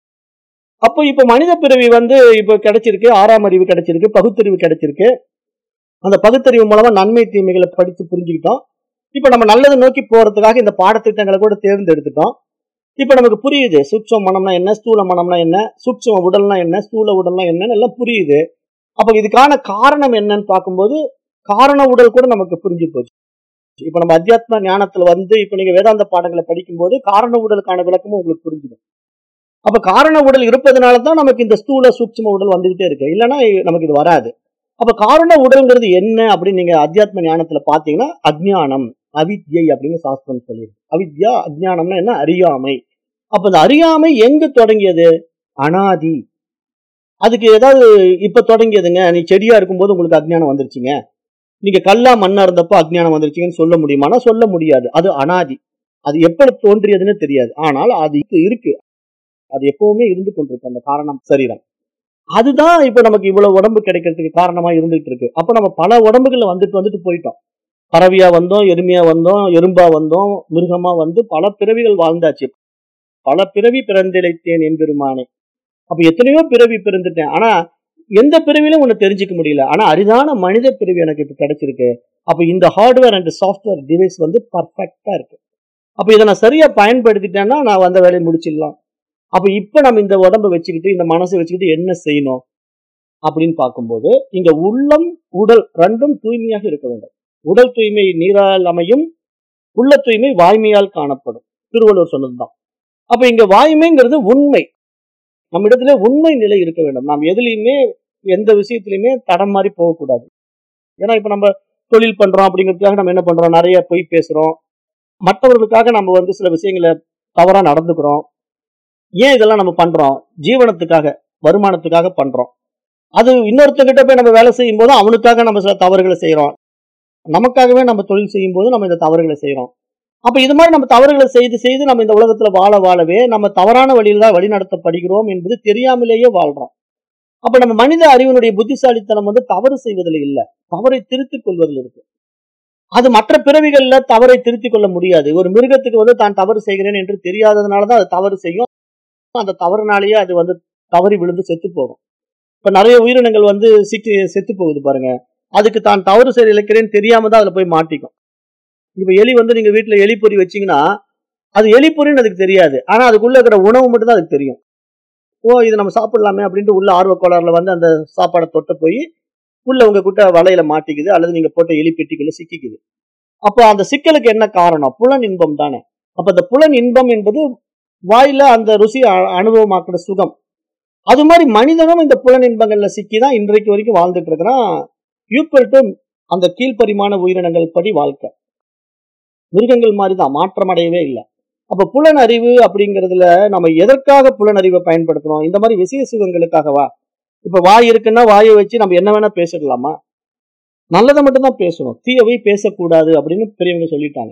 அப்போ இப்ப மனித பிறவி வந்து இப்ப கிடைச்சிருக்கு ஆறாம் அறிவு கிடைச்சிருக்கு பகுத்தறிவு கிடைச்சிருக்கு அந்த பகுத்தறிவு மூலமா நன்மை தீமைகளை படித்து புரிஞ்சுக்கிட்டோம் இப்ப நம்ம நல்லதை நோக்கி போறதுக்காக இந்த பாடத்திட்டங்களை கூட தேர்ந்தெடுத்துட்டோம் இப்ப நமக்கு புரியுது சூட்சம் மனம்னா என்ன ஸ்தூல மனம்னா என்ன சூட்சம உடல்னா என்ன ஸ்தூல உடல்னா என்னன்னு எல்லாம் புரியுது அப்ப இதுக்கான காரணம் என்னன்னு பார்க்கும்போது காரண உடல் கூட நமக்கு புரிஞ்சு போச்சு இப்ப நம்ம அத்தியாத்ம ஞானத்துல வந்து இப்ப நீங்க வேதாந்த பாடங்களை படிக்கும்போது காரண உடலுக்கான விளக்கமும் உங்களுக்கு புரிஞ்சுடும் அப்ப காரண உடல் இருப்பதனால தான் நமக்கு இந்த ஸ்தூல சூட்சம உடல் வந்துகிட்டே இருக்கு இல்லைன்னா நமக்கு இது வராது அப்ப காரண உடல்ங்கிறது என்ன அப்படின்னு நீங்க அத்தியாத்ம ஞானத்துல பாத்தீங்கன்னா அஜ்ஞானம் அவித்யை அப்படின்னு சாஸ்திரம் சொல்லியிருக்கு அவித்யா அஜ்ஞானம்னா என்ன அறியாமை அப்ப இந்த அறியாமை எங்க தொடங்கியது அனாதி அதுக்கு ஏதாவது இப்ப தொடங்கியதுங்க நீ செடியா இருக்கும்போது உங்களுக்கு அஜ்ஞானம் வந்துருச்சுங்க நீங்க கல்லா மண்ணா இருந்தப்போ அஜ்ஞானம் வந்துருச்சுங்கன்னு சொல்ல முடியுமானா சொல்ல முடியாது அது அனாதி அது எப்படி தோன்றியதுன்னு தெரியாது ஆனால் அது இப்ப இருக்கு அது எப்பவுமே இருந்து கொண்டிருக்கு அந்த காரணம் சரீரம் அதுதான் இப்ப நமக்கு இவ்வளவு உடம்பு கிடைக்கிறதுக்கு காரணமா இருந்துட்டு இருக்கு அப்ப நம்ம பல உடம்புகள்ல வந்துட்டு வந்துட்டு போயிட்டோம் பறவையா வந்தோம் எருமையா வந்தோம் எறும்பா வந்தோம் மிருகமா வந்து பல பிறவிகள் வாழ்ந்தாச்சு பல பிறவி பிறந்திழைத்தேன் என்பெருமானே அப்ப எத்தனையோ பிறவி பிறந்துட்டேன் ஆனா எந்த பிறவிலும் ஒண்ணு தெரிஞ்சுக்க முடியல ஆனா அரிதான மனித பிறவி எனக்கு இப்ப கிடைச்சிருக்கு அப்ப இந்த ஹார்ட்வேர் அண்ட் சாஃப்ட்வேர் டிவைஸ் வந்து பர்ஃபெக்டா இருக்கு அப்ப இதை நான் சரியா பயன்படுத்திட்டேன்னா நான் வந்த வேலையை முடிச்சிடலாம் அப்ப இப்ப நம்ம இந்த உடம்பை வச்சுக்கிட்டு இந்த மனசை வச்சுக்கிட்டு என்ன செய்யணும் அப்படின்னு பார்க்கும்போது இங்க உள்ளம் உடல் ரெண்டும் தூய்மையாக இருக்க வேண்டும் உடல் தூய்மை நீரால் அமையும் உள்ள தூய்மை வாய்மையால் காணப்படும் திருவள்ளுவர் சொன்னதுதான் அப்ப இங்க வாய்மைங்கிறது உண்மை நம்ம இடத்துல உண்மை நிலை இருக்க வேண்டும் நாம் எதுலையுமே எந்த விஷயத்திலையுமே தடம் மாதிரி போகக்கூடாது ஏன்னா இப்ப நம்ம தொழில் பண்றோம் அப்படிங்கிறதுக்காக நம்ம என்ன பண்றோம் நிறைய பொய் பேசுறோம் மற்றவர்களுக்காக நம்ம வந்து சில விஷயங்களை தவறா நடந்துக்கிறோம் ஏன் இதெல்லாம் நம்ம பண்றோம் ஜீவனத்துக்காக வருமானத்துக்காக பண்றோம் அது இன்னொருத்தர்கிட்ட போய் நம்ம வேலை செய்யும் போது அவனுக்காக நம்ம சில தவறுகளை செய்யறோம் நமக்காகவே நம்ம தொழில் செய்யும் போது நம்ம இந்த தவறுகளை செய்யறோம் அப்ப இது மாதிரி நம்ம தவறுகளை செய்து செய்து நம்ம இந்த உலகத்துல வாழ வாழவே நம்ம தவறான வழியில தான் வழிநடத்தப்படுகிறோம் என்பது தெரியாமலேயே வாழ்றோம் அப்ப நம்ம மனித அறிவினுடைய புத்திசாலித்தனம் வந்து தவறு செய்வதில் இல்ல தவறை திருத்திக் கொள்வதில் இருக்கு அது மற்ற பிறவிகள்ல தவறை திருத்திக் கொள்ள முடியாது ஒரு மிருகத்துக்கு வந்து தான் தவறு செய்கிறேன் என்று தெரியாததுனாலதான் அது தவறு செய்யும் அந்த தவறுனாலேயே அது வந்து தவறி விழுந்து செத்து போகும் இப்ப நிறைய உயிரினங்கள் வந்து சிக்கி செத்து போகுது பாருங்க அதுக்கு தான் தவறு செய்ய இழைக்கிறேன்னு தெரியாம தான் அதுல போய் மாட்டிக்கும் இப்ப எலி வந்து நீங்க வீட்டுல எலி பொறி வச்சீங்கன்னா அது எலி பொறின்னு அதுக்கு தெரியாது ஆனா அதுக்குள்ள இருக்கிற உணவு மட்டும் தான் அதுக்கு தெரியும் ஓ இது நம்ம சாப்பிடலாமே அப்படின்ட்டு உள்ள ஆர்வ கோளாறுல வந்து அந்த சாப்பாடை தொட்ட போய் உள்ள உங்க கிட்ட வலையில மாட்டிக்குது அல்லது நீங்க போட்ட எலி பெட்டிக்குள்ள சிக்கிக்குது அப்போ அந்த சிக்கலுக்கு என்ன காரணம் புலன் இன்பம் தானே அப்ப அந்த புலன் இன்பம் என்பது வாயில அந்த ருசி அ- அனுபவமாக்குற சுகம் அது மாதிரி மனிதனும் இந்த புலன் இன்பங்கள்ல சிக்கி தான் இன்றைக்கு வரைக்கும் வாழ்ந்துட்டு இருக்கிறான் ஈக்குவல் டு அந்த கீழ்ப்பரிமாண உயிரினங்கள் படி வாழ்க்கை மிருகங்கள் மாதிரி தான் மாற்றம் அடையவே இல்லை அப்ப புலன் அறிவு அப்படிங்கிறதுல நம்ம எதற்காக புலன் அறிவை பயன்படுத்தணும் இந்த மாதிரி விசேஷ சுகங்களுக்காகவா இப்ப வாய் இருக்குன்னா வாயை வச்சு நம்ம என்ன வேணா பேசிடலாமா நல்லதை மட்டும்தான் பேசணும் தீயவை பேசக்கூடாது அப்படின்னு பெரியவங்க சொல்லிட்டாங்க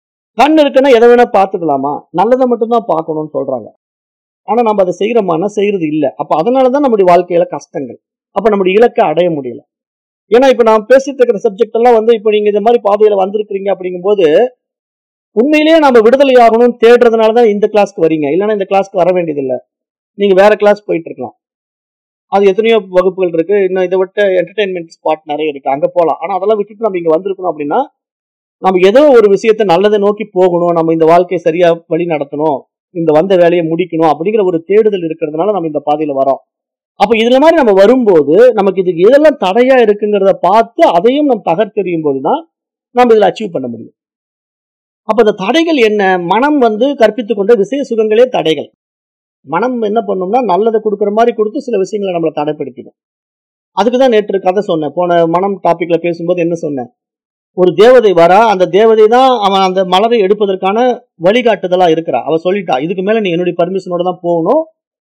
கண் இருக்குன்னா எதை வேணா பார்த்துக்கலாமா நல்லதை மட்டும்தான் பார்க்கணும்னு சொல்றாங்க ஆனா நம்ம அதை செய்யறோமானா செய்யறது இல்ல அப்ப அதனாலதான் நம்முடைய வாழ்க்கையில கஷ்டங்கள் அப்ப நம்முடைய இலக்கை அடைய முடியல ஏன்னா இப்ப நான் பேசிட்டு இருக்கிற சப்ஜெக்ட் எல்லாம் வந்து இப்ப நீங்க இந்த மாதிரி பாதையில வந்திருக்கிறீங்க அப்படிங்கும்போது உண்மையிலேயே நம்ம விடுதலை ஆகணும்னு தேடுறதுனால தான் இந்த கிளாஸ்க்கு வரீங்க இல்லைன்னா இந்த கிளாஸ்க்கு வர வேண்டியதில்லை நீங்க வேற கிளாஸ் போயிட்டு இருக்கலாம் அது எத்தனையோ வகுப்புகள் இருக்கு இன்னும் இதை விட்ட என்டர்டைன்மெண்ட் ஸ்பாட் நிறைய இருக்கு அங்க போகலாம் ஆனா அதெல்லாம் விட்டுட்டு நம்ம இங்க வந்திருக்கணும் அப்படின்னா நம்ம ஏதோ ஒரு விஷயத்த நல்லதை நோக்கி போகணும் நம்ம இந்த வாழ்க்கையை சரியா வழி நடத்தணும் இந்த வந்த வேலையை முடிக்கணும் அப்படிங்கிற ஒரு தேடுதல் இருக்கிறதுனால நம்ம இந்த பாதையில வரோம் அப்ப இதுல மாதிரி நம்ம வரும்போது நமக்கு இதுக்கு எதெல்லாம் தடையா இருக்குங்கிறத பார்த்து அதையும் நம்ம தகர்த்தெறியும் போதுதான் நம்ம இதுல அச்சீவ் பண்ண முடியும் அப்ப இந்த தடைகள் என்ன மனம் வந்து கற்பித்துக் கொண்ட விஷய சுகங்களே தடைகள் மனம் என்ன பண்ணும்னா நல்லதை கொடுக்குற மாதிரி கொடுத்து சில விஷயங்களை நம்மளை தடைப்படுத்திடும் அதுக்கு தான் நேற்று கதை சொன்னேன் போன மனம் டாபிக்ல பேசும்போது என்ன சொன்னேன் ஒரு தேவதை வரா அந்த தேவதை தான் அவன் அந்த மலரை எடுப்பதற்கான வழிகாட்டுதலா இருக்கிறா அவ சொல்லிட்டா இதுக்கு மேல நீ என்னுடைய பர்மிஷனோட தான் போகணும்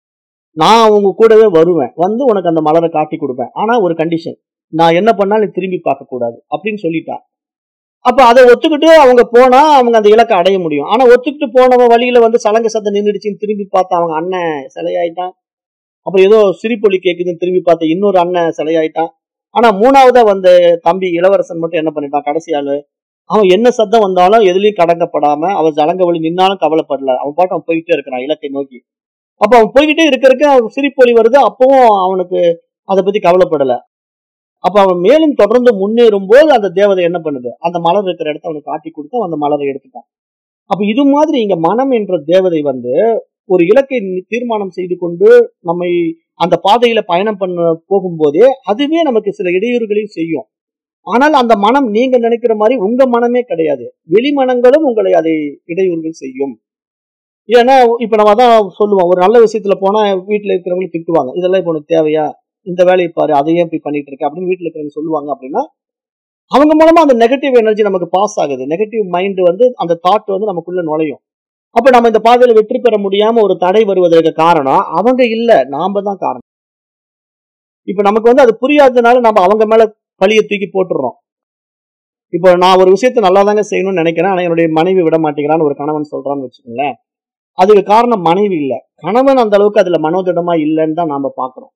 நான் உங்க கூடவே வருவேன் வந்து உனக்கு அந்த மலரை காட்டி கொடுப்பேன் ஆனா ஒரு கண்டிஷன் நான் என்ன பண்ணாலும் நீ திரும்பி பார்க்க கூடாது அப்படின்னு சொல்லிட்டா அப்ப அதை ஒத்துக்கிட்டு அவங்க போனா அவங்க அந்த இலக்கை அடைய முடியும் ஆனா ஒத்துக்கிட்டு போனவன் வழியில வந்து சலங்க சத்தம் நின்றுடுச்சுன்னு திரும்பி பார்த்தா அவங்க அண்ணன் சிலையாயிட்டான் அப்புறம் ஏதோ சிரிப்பொலி கேக்குதுன்னு திரும்பி பார்த்த இன்னொரு அண்ணன் சிலையாயிட்டான் ஆனா மூணாவதா வந்த தம்பி இளவரசன் மட்டும் என்ன பண்ணிட்டான் கடைசி ஆளு அவன் என்ன சத்தம் வந்தாலும் எதுலயும் கடங்கப்படாம அவன் ஜலங்க வழி நின்னாலும் கவலைப்படல அவன் பாட்டு அவன் போயிட்டே இருக்கிறான் இலக்கை நோக்கி அப்ப அவன் போய்கிட்டே இருக்க இருக்க அவன் சிரிப்பொலி வருது அப்பவும் அவனுக்கு அதை பத்தி கவலைப்படல அப்ப அவன் மேலும் தொடர்ந்து முன்னேறும் போது அந்த தேவதை என்ன பண்ணுது அந்த மலர் இருக்கிற இடத்த அவனுக்கு காட்டி கொடுத்து அவன் அந்த மலரை எடுத்துட்டான் அப்ப இது மாதிரி இங்க மனம் என்ற தேவதை வந்து ஒரு இலக்கை நி- தீர்மானம் செய்து கொண்டு நம்மை அந்த பாதையில பயணம் பண்ண போகும்போதே அதுவே நமக்கு சில இடையூறுகளையும் செய்யும் ஆனால் அந்த மனம் நீங்க நினைக்கிற மாதிரி உங்க மனமே கிடையாது வெளி மனங்களும் உங்களை அதை இடையூறுகள் செய்யும் ஏன்னா இப்ப நம்ம அதான் சொல்லுவோம் ஒரு நல்ல விஷயத்துல போனா வீட்டுல இருக்கிறவங்க திட்டுவாங்க இதெல்லாம் இப்ப உனக்கு தேவையா இந்த வேலையை பாரு அதையே இப்படி பண்ணிட்டு இருக்க அப்படின்னு வீட்டுல இருக்கிறவங்க சொல்லுவாங்க அப்படின்னா அவங்க மூலமா அந்த நெகட்டிவ் எனர்ஜி நமக்கு பாஸ் ஆகுது நெகட்டிவ் மைண்ட் வந்து அந்த தாட் வந்து நமக்குள்ள நுழையும் அப்ப நம்ம இந்த பாதையில வெற்றி பெற முடியாம ஒரு தடை வருவதற்கு காரணம் அவங்க இல்ல நாம தான் காரணம் இப்ப நமக்கு வந்து அது புரியாததுனால நம்ம அவங்க மேல பழிய தூக்கி போட்டுடுறோம் இப்போ நான் ஒரு விஷயத்த நல்லா தாங்க செய்யணும்னு நினைக்கிறேன் ஆனா என்னுடைய மனைவி விட மாட்டேங்கிறான்னு ஒரு கணவன் சொல்றான்னு வச்சுக்கோங்களேன் அதுக்கு காரணம் மனைவி இல்ல கணவன் அந்த அளவுக்கு அதுல மனோதிடமா இல்லைன்னு தான் நாம பாக்குறோம்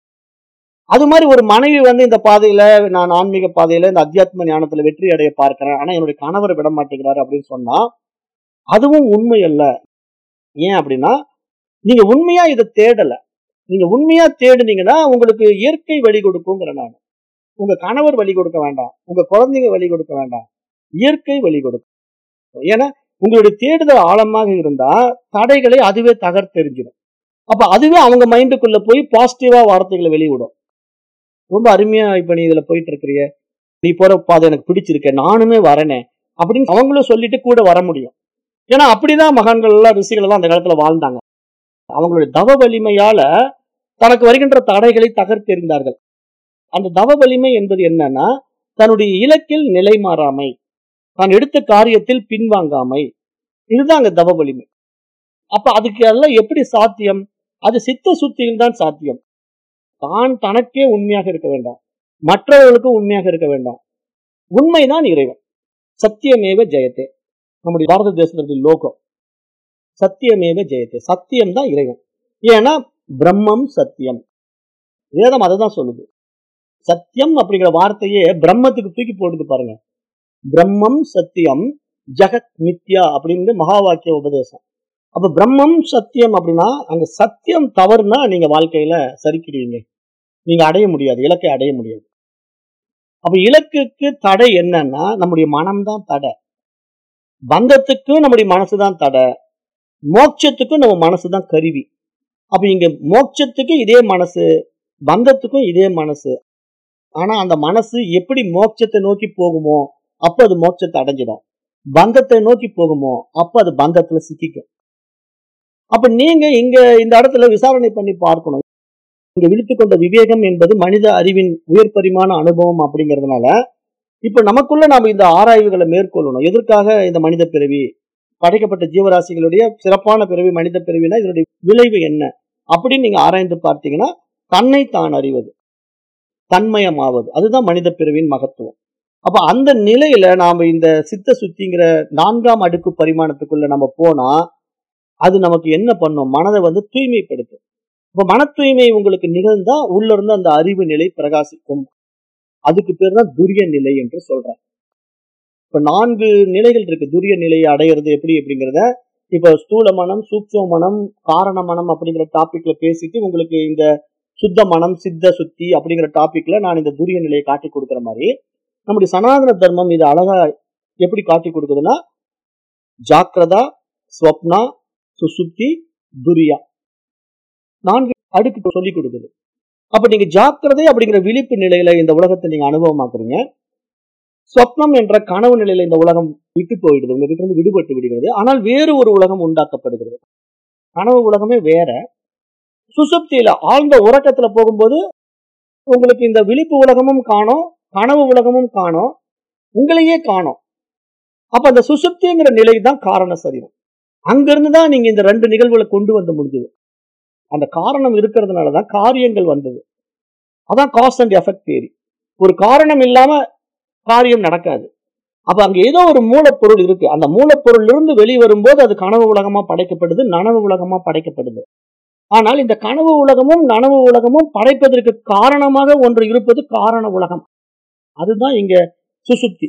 அது மாதிரி ஒரு மனைவி வந்து இந்த பாதையில நான் ஆன்மீக பாதையில இந்த அத்தியாத்ம ஞானத்துல வெற்றி அடைய பார்க்கிறேன் ஆனா என்னுடைய கணவர் விட மாட்டேங்கிறாரு அப்படின்னு சொன்னா அதுவும் உண்மை அல்ல ஏன் அப்படின்னா நீங்க உண்மையா இதை தேடல நீங்க உண்மையா தேடுனீங்கன்னா உங்களுக்கு இயற்கை வழி கொடுக்குங்கிற நான் உங்க கணவர் வழி கொடுக்க வேண்டாம் உங்க குழந்தைங்க வழி கொடுக்க வேண்டாம் இயற்கை வழி கொடுக்கும் ஏன்னா உங்களுடைய தேடுதல் ஆழமாக இருந்தா தடைகளை அதுவே தகர்த்தெறிஞ்சிடும் அப்ப அதுவே அவங்க மைண்டுக்குள்ள போய் பாசிட்டிவா வார்த்தைகளை வெளியிடும் ரொம்ப அருமையா இப்ப நீ இதுல போயிட்டு இருக்கிறிய நீ போற பாதை எனக்கு பிடிச்சிருக்க நானுமே வரனே அப்படின்னு அவங்களும் சொல்லிட்டு கூட வர முடியும் ஏன்னா அப்படிதான் மகான்கள் எல்லாம் ரிஷிகள் எல்லாம் அந்த காலத்துல வாழ்ந்தாங்க அவங்களுடைய தவ வலிமையால தனக்கு வருகின்ற தடைகளை தகர்த்தெறிந்தார்கள் அந்த தவ வலிமை என்பது என்னன்னா தன்னுடைய இலக்கில் நிலை மாறாமை தான் எடுத்த காரியத்தில் பின்வாங்காமை இதுதான் அங்க தவ வலிமை அப்ப அதுக்கு எல்லாம் எப்படி சாத்தியம் அது சித்த சுத்தியில் தான் சாத்தியம் தான் தனக்கே உண்மையாக இருக்க வேண்டாம் மற்றவர்களுக்கும் உண்மையாக இருக்க வேண்டாம் உண்மைதான் இறைவன் சத்தியமேவ ஜெயத்தே நம்முடைய பாரத தேசத்தினுடைய லோகம் சத்தியமேவ ஜெயத்தே சத்தியம் தான் இறைவன் ஏன்னா பிரம்மம் சத்தியம் வேதம் அதை தான் சொல்லுது சத்தியம் அப்படிங்கிற வார்த்தையே பிரம்மத்துக்கு தூக்கி போடுது பாருங்க பிரம்மம் சத்தியம் ஜெகத் மித்யா அப்படின்னு மகா வாக்கிய உபதேசம் அப்ப பிரம்மம் சத்தியம் அப்படின்னா அங்க சத்தியம் தவறுனா நீங்க வாழ்க்கையில சரிக்கிடுவீங்க நீங்க அடைய முடியாது இலக்கை அடைய முடியாது அப்ப இலக்குக்கு தடை என்னன்னா நம்முடைய மனம்தான் தடை பந்தத்துக்கும் நம்முடைய மனசுதான் தடை மோட்சத்துக்கும் நம்ம மனசுதான் கருவி அப்ப இங்க மோட்சத்துக்கு இதே மனசு பந்தத்துக்கும் இதே மனசு ஆனா அந்த மனசு எப்படி மோட்சத்தை நோக்கி போகுமோ அப்ப அது மோட்சத்தை அடைஞ்சிடும் பந்தத்தை நோக்கி போகுமோ அப்ப அது பந்தத்துல சிக்கிக்கும் அப்ப நீங்க இங்க இந்த இடத்துல விசாரணை பண்ணி பார்க்கணும் இங்க விழித்துக் கொண்ட விவேகம் என்பது மனித அறிவின் உயர் பரிமாண அனுபவம் அப்படிங்கிறதுனால இப்ப நமக்குள்ள நாம இந்த ஆராய்வுகளை மேற்கொள்ளணும் எதற்காக இந்த மனித பிறவி படைக்கப்பட்ட ஜீவராசிகளுடைய சிறப்பான பிறவி மனித பிறவினா இதனுடைய விளைவு என்ன அப்படின்னு நீங்க ஆராய்ந்து பார்த்தீங்கன்னா தன்னை தான் அறிவது தன்மயமாவது அதுதான் மனித பிறவின் மகத்துவம் அப்ப அந்த நிலையில நாம இந்த சித்த சுத்திங்கிற நான்காம் அடுக்கு பரிமாணத்துக்குள்ள நம்ம போனா அது நமக்கு என்ன பண்ணும் மனதை வந்து தூய்மைப்படுத்தும் இப்ப மன தூய்மை உங்களுக்கு நிகழ்ந்தா உள்ள இருந்து அந்த அறிவு நிலை பிரகாசிக்கும் அதுக்கு பேர் தான் துரிய நிலை என்று சொல்றேன் இப்ப நான்கு நிலைகள் இருக்கு துரிய நிலையை அடையிறது எப்படி அப்படிங்கிறத இப்ப ஸ்தூல மனம் சூக்ஷ்ம மனம் காரண மனம் அப்படிங்கிற டாபிக்ல பேசிட்டு உங்களுக்கு இந்த சுத்த மனம் சித்த சுத்தி அப்படிங்கிற டாபிக்ல நான் இந்த துரிய நிலையை காட்டி கொடுக்குற மாதிரி நம்முடைய சனாதன தர்மம் இது அழகா எப்படி காட்டி கொடுக்குதுன்னா ஜாக்கிரதா ஸ்வப்னா சுசுப்தி துரியா நான்கு அடுக்கு சொல்லி கொடுக்குது அப்ப நீங்க ஜாக்கிரதை அப்படிங்கிற விழிப்பு நிலையில இந்த உலகத்தை நீங்க அனுபவமாக்குறீங்க சொப்னம் என்ற கனவு நிலையில இந்த உலகம் விட்டு போயிடுது உங்ககிட்ட இருந்து விடுபட்டு விடுகிறது ஆனால் வேறு ஒரு உலகம் உண்டாக்கப்படுகிறது கனவு உலகமே வேற சுசுப்தியில ஆழ்ந்த உறக்கத்துல போகும்போது உங்களுக்கு இந்த விழிப்பு உலகமும் காணும் கனவு உலகமும் காணும் உங்களையே காணும் அப்ப அந்த சுசுப்திங்கிற நிலை தான் காரண சரீரம் அங்கிருந்து தான் நீங்க இந்த ரெண்டு நிகழ்வுகளை கொண்டு வந்து முடிஞ்சது அந்த காரணம் இருக்கிறதுனால தான் காரியங்கள் வந்தது அதான் காஸ் அண்ட் எஃபெக்ட் தேரி ஒரு காரணம் இல்லாம காரியம் நடக்காது அப்ப அங்க ஏதோ ஒரு மூலப்பொருள் இருக்கு அந்த மூலப்பொருள் இருந்து வெளிவரும்போது அது கனவு உலகமா படைக்கப்படுது நனவு உலகமா படைக்கப்படுது ஆனால் இந்த கனவு உலகமும் நனவு உலகமும் படைப்பதற்கு காரணமாக ஒன்று இருப்பது காரண உலகம் அதுதான் இங்க சுசுப்தி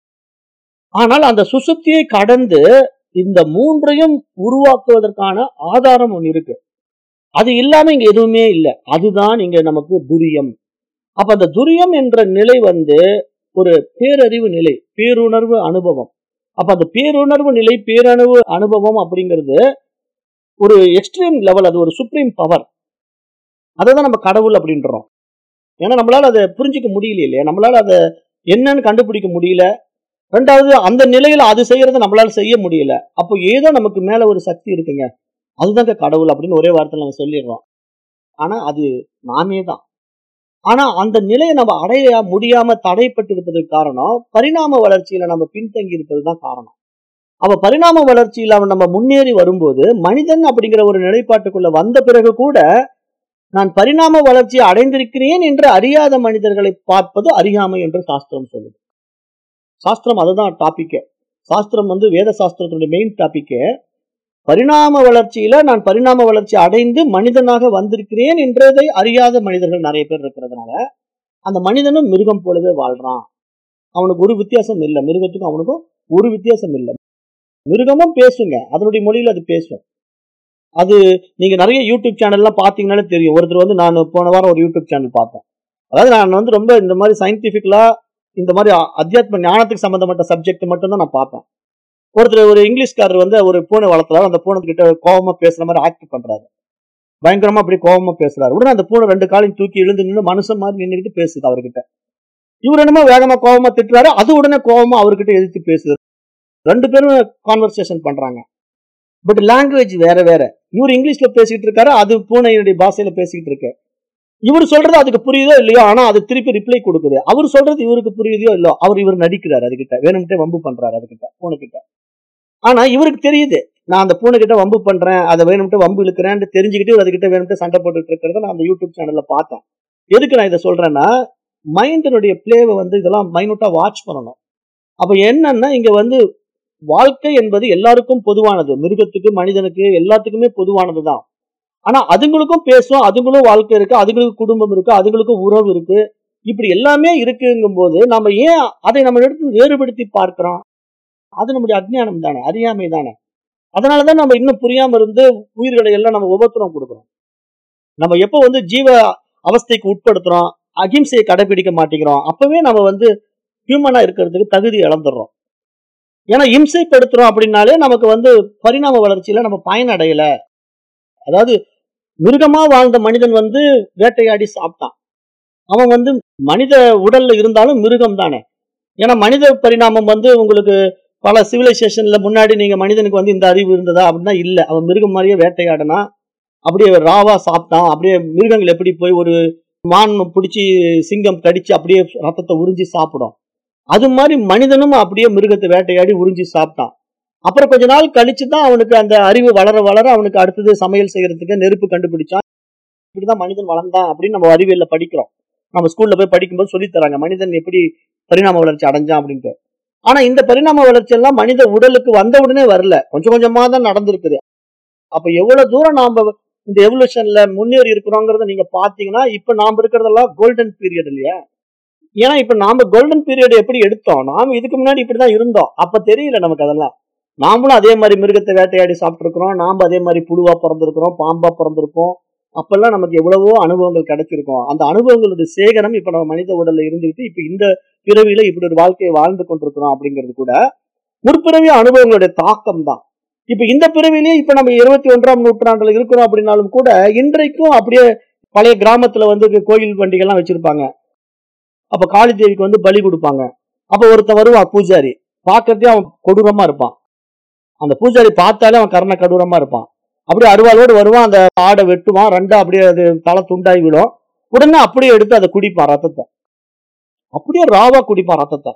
ஆனால் அந்த சுசுப்தியை கடந்து இந்த மூன்றையும் உருவாக்குவதற்கான ஆதாரம் ஒன்று இருக்கு அது இல்லாம இங்க எதுவுமே இல்லை அதுதான் இங்க நமக்கு துரியம் அப்ப அந்த துரியம் என்ற நிலை வந்து ஒரு பேரறிவு நிலை பேருணர்வு அனுபவம் அப்ப அந்த பேருணர்வு நிலை பேரணுவு அனுபவம் அப்படிங்கிறது ஒரு எக்ஸ்ட்ரீம் லெவல் அது ஒரு சுப்ரீம் பவர் அதை தான் நம்ம கடவுள் அப்படின்றோம் ஏன்னா நம்மளால அதை புரிஞ்சிக்க முடியல இல்லையா நம்மளால அதை என்னன்னு கண்டுபிடிக்க முடியல ரெண்டாவது அந்த நிலையில அது செய்யறத நம்மளால செய்ய முடியல அப்போ ஏதோ நமக்கு மேல ஒரு சக்தி இருக்குங்க அதுதாங்க கடவுள் அப்படின்னு ஒரே வார்த்தையில நம்ம சொல்லிடுறோம் ஆனா அது நாமே தான் ஆனா அந்த நிலையை நம்ம அடைய முடியாம தடைப்பட்டு இருப்பதற்கு காரணம் பரிணாம வளர்ச்சியில நம்ம பின்தங்கி இருப்பதுதான் காரணம் அவ பரிணாம வளர்ச்சியில அவன் நம்ம முன்னேறி வரும்போது மனிதன் அப்படிங்கிற ஒரு நிலைப்பாட்டுக்குள்ள வந்த பிறகு கூட நான் பரிணாம வளர்ச்சியை அடைந்திருக்கிறேன் என்று அறியாத மனிதர்களை பார்ப்பது அறியாமை என்று சாஸ்திரம் சொல்லுது சாஸ்திரம் அதுதான் டாபிக் சாஸ்திரம் வந்து வேத சாஸ்திரத்தினுடைய மெயின் டாபிக் பரிணாம வளர்ச்சியில நான் பரிணாம வளர்ச்சி அடைந்து மனிதனாக வந்திருக்கிறேன் என்றதை அறியாத மனிதர்கள் நிறைய பேர் இருக்கிறதுனால அந்த மனிதனும் மிருகம் போலவே வாழ்றான் அவனுக்கு ஒரு வித்தியாசம் இல்லை மிருகத்துக்கும் அவனுக்கும் ஒரு வித்தியாசம் இல்லை மிருகமும் பேசுங்க அதனுடைய மொழியில அது பேசும் அது நீங்க நிறைய யூடியூப் சேனல்லாம் பாத்தீங்கன்னாலே தெரியும் ஒருத்தர் வந்து நான் போன வாரம் ஒரு யூடியூப் சேனல் பார்த்தேன் அதாவது நான் வந்து ரொம்ப இந்த மாதிரி சயின்டிபிக்கலா இந்த மாதிரி அத்தியாத்ம ஞானத்துக்கு சம்பந்தப்பட்ட சப்ஜெக்ட் மட்டும் தான் நான் பார்ப்பேன் ஒருத்தர் ஒரு இங்கிலீஷ்காரர் வந்து ஒரு பூனை வளர்த்தலாம் அந்த பூனை கிட்ட கோபமா பேசுற மாதிரி ஆக்ட் பண்றாரு பயங்கரமா அப்படி கோபமா பேசுறாரு உடனே அந்த பூனை ரெண்டு காலையும் தூக்கி எழுந்து நின்று மனுஷன் மாதிரி நின்றுட்டு பேசுது அவர்கிட்ட இவர் என்னமோ வேகமா கோபமா திட்டுறாரு அது உடனே கோபமா அவர்கிட்ட எதிர்த்து பேசுது ரெண்டு பேரும் கான்வர்சேஷன் பண்றாங்க பட் லாங்குவேஜ் வேற வேற இவர் இங்கிலீஷ்ல பேசிட்டு இருக்காரு அது பூனையினுடைய பாஷையில பேசிட்டு இருக்கு இவர் சொல்றது அதுக்கு புரியுதோ இல்லையோ ஆனா அது திருப்பி ரிப்ளை கொடுக்குது அவர் சொல்றது இவருக்கு புரியுதோ இல்லையோ அவர் இவர் நடிக்கிறாரு அதுகிட்ட வேணும்ட்டே வம்பு பண்றாரு அதுகிட்ட பூனை கிட்ட ஆனா இவருக்கு தெரியுது நான் அந்த பூனை கிட்ட வம்பு பண்றேன் அதை வேணும்ட்டு வம்பு இழுக்கிறேன்னு தெரிஞ்சுக்கிட்டு இவர் அதுகிட்ட வேணும்ட்டு சண்டை போட்டுட்டு இருக்கிறத நான் அந்த யூடியூப் சேனல்ல பார்த்தேன் எதுக்கு நான் இதை சொல்றேன்னா மைண்டினுடைய பிளேவை வந்து இதெல்லாம் மைனூட்டா வாட்ச் பண்ணணும் அப்ப என்னன்னா இங்க வந்து வாழ்க்கை என்பது எல்லாருக்கும் பொதுவானது மிருகத்துக்கு மனிதனுக்கு எல்லாத்துக்குமே பொதுவானது தான் ஆனா அதுங்களுக்கும் பேசும் அதுங்களும் வாழ்க்கை இருக்கு அதுங்களுக்கு குடும்பம் இருக்கு அதுங்களுக்கும் உறவு இருக்கு இப்படி எல்லாமே இருக்குங்கும் போது நம்ம ஏன் அதை நம்ம எடுத்து வேறுபடுத்தி பார்க்கிறோம் அது நம்முடைய அஜ்ஞானம் தானே அறியாமை தானே அதனாலதான் நம்ம இன்னும் புரியாம இருந்து உயிர்களை எல்லாம் நம்ம உபத்திரம் கொடுக்குறோம் நம்ம எப்போ வந்து ஜீவ அவஸ்தைக்கு உட்படுத்துறோம் அகிம்சையை கடைபிடிக்க மாட்டேங்கிறோம் அப்பவே நம்ம வந்து ஹியூமனா இருக்கிறதுக்கு தகுதி இழந்துடுறோம் ஏன்னா இம்சைப்படுத்துறோம் அப்படின்னாலே நமக்கு வந்து பரிணாம வளர்ச்சியில நம்ம பயனடையல அதாவது மிருகமா வாழ்ந்த மனிதன் வந்து வேட்டையாடி சாப்பிட்டான் அவன் வந்து மனித உடல்ல இருந்தாலும் மிருகம் தானே ஏன்னா மனித பரிணாமம் வந்து உங்களுக்கு பல சிவிலைசேஷன்ல முன்னாடி நீங்க மனிதனுக்கு வந்து இந்த அறிவு இருந்ததா அப்படின்னா இல்ல அவன் மிருகம் மாதிரியே வேட்டையாடினா அப்படியே ராவா சாப்பிட்டான் அப்படியே மிருகங்கள் எப்படி போய் ஒரு மான் பிடிச்சி சிங்கம் கடிச்சு அப்படியே ரத்தத்தை உறிஞ்சி சாப்பிடும் அது மாதிரி மனிதனும் அப்படியே மிருகத்தை வேட்டையாடி உறிஞ்சி சாப்பிட்டான் அப்புறம் கொஞ்ச நாள் கழிச்சு தான் அவனுக்கு அந்த அறிவு வளர வளர அவனுக்கு அடுத்தது சமையல் செய்யறதுக்கு நெருப்பு கண்டுபிடிச்சான் இப்படிதான் மனிதன் வளர்ந்தான் அப்படின்னு நம்ம அறிவியல்ல படிக்கிறோம் நம்ம ஸ்கூல்ல போய் படிக்கும்போது சொல்லித் தராங்க மனிதன் எப்படி பரிணாம வளர்ச்சி அடைஞ்சான் அப்படின்ட்டு ஆனா இந்த பரிணாம வளர்ச்சி எல்லாம் மனித உடலுக்கு வந்த உடனே வரல கொஞ்சம் கொஞ்சமா தான் நடந்திருக்குது அப்ப எவ்வளவு தூரம் நாம இந்த எவல்யூஷன்ல முன்னேறி இருக்கிறோங்கிறத நீங்க பாத்தீங்கன்னா இப்ப நாம இருக்கிறதெல்லாம் கோல்டன் பீரியட் இல்லையா ஏன்னா இப்ப நாம கோல்டன் பீரியட் எப்படி எடுத்தோம் நாம இதுக்கு முன்னாடி இப்படிதான் இருந்தோம் அப்ப தெரியல நமக்கு அதெல்லாம் நாமளும் அதே மாதிரி மிருகத்தை வேட்டையாடி சாப்பிட்டு இருக்கிறோம் நாம அதே மாதிரி புழுவா பிறந்திருக்கிறோம் பாம்பா பிறந்திருக்கோம் அப்பெல்லாம் நமக்கு எவ்வளவோ அனுபவங்கள் கிடைச்சிருக்கும் அந்த அனுபவங்களுடைய சேகரம் இப்ப நம்ம மனித உடல்ல இருந்துகிட்டு இப்ப இந்த பிறவியில இப்படி ஒரு வாழ்க்கையை வாழ்ந்து கொண்டிருக்கிறோம் அப்படிங்கிறது கூட முற்பிறவி அனுபவங்களுடைய தாக்கம் தான் இப்ப இந்த பிறவிலேயே இப்ப நம்ம இருபத்தி ஒன்றாம் நூற்றாண்டுல இருக்கிறோம் அப்படின்னாலும் கூட இன்றைக்கும் அப்படியே பழைய கிராமத்துல வந்து கோயில் பண்டிகைலாம் வச்சிருப்பாங்க அப்ப காளி தேவிக்கு வந்து பலி கொடுப்பாங்க அப்ப ஒருத்தன் வருவான் பூஜாரி பார்க்கறதே அவன் கொடூரமா இருப்பான் அந்த பூஜாரி பார்த்தாலே அவன் கர்ண கடூரமா இருப்பான் அப்படியே அருவாளோடு வருவான் அந்த ஆடை வெட்டுவான் ரெண்டா அப்படியே அது தலை துண்டாகி விடும் உடனே அப்படியே எடுத்து அதை குடிப்பான் ரத்தத்தை அப்படியே ராவா குடிப்பான் ரத்தத்தை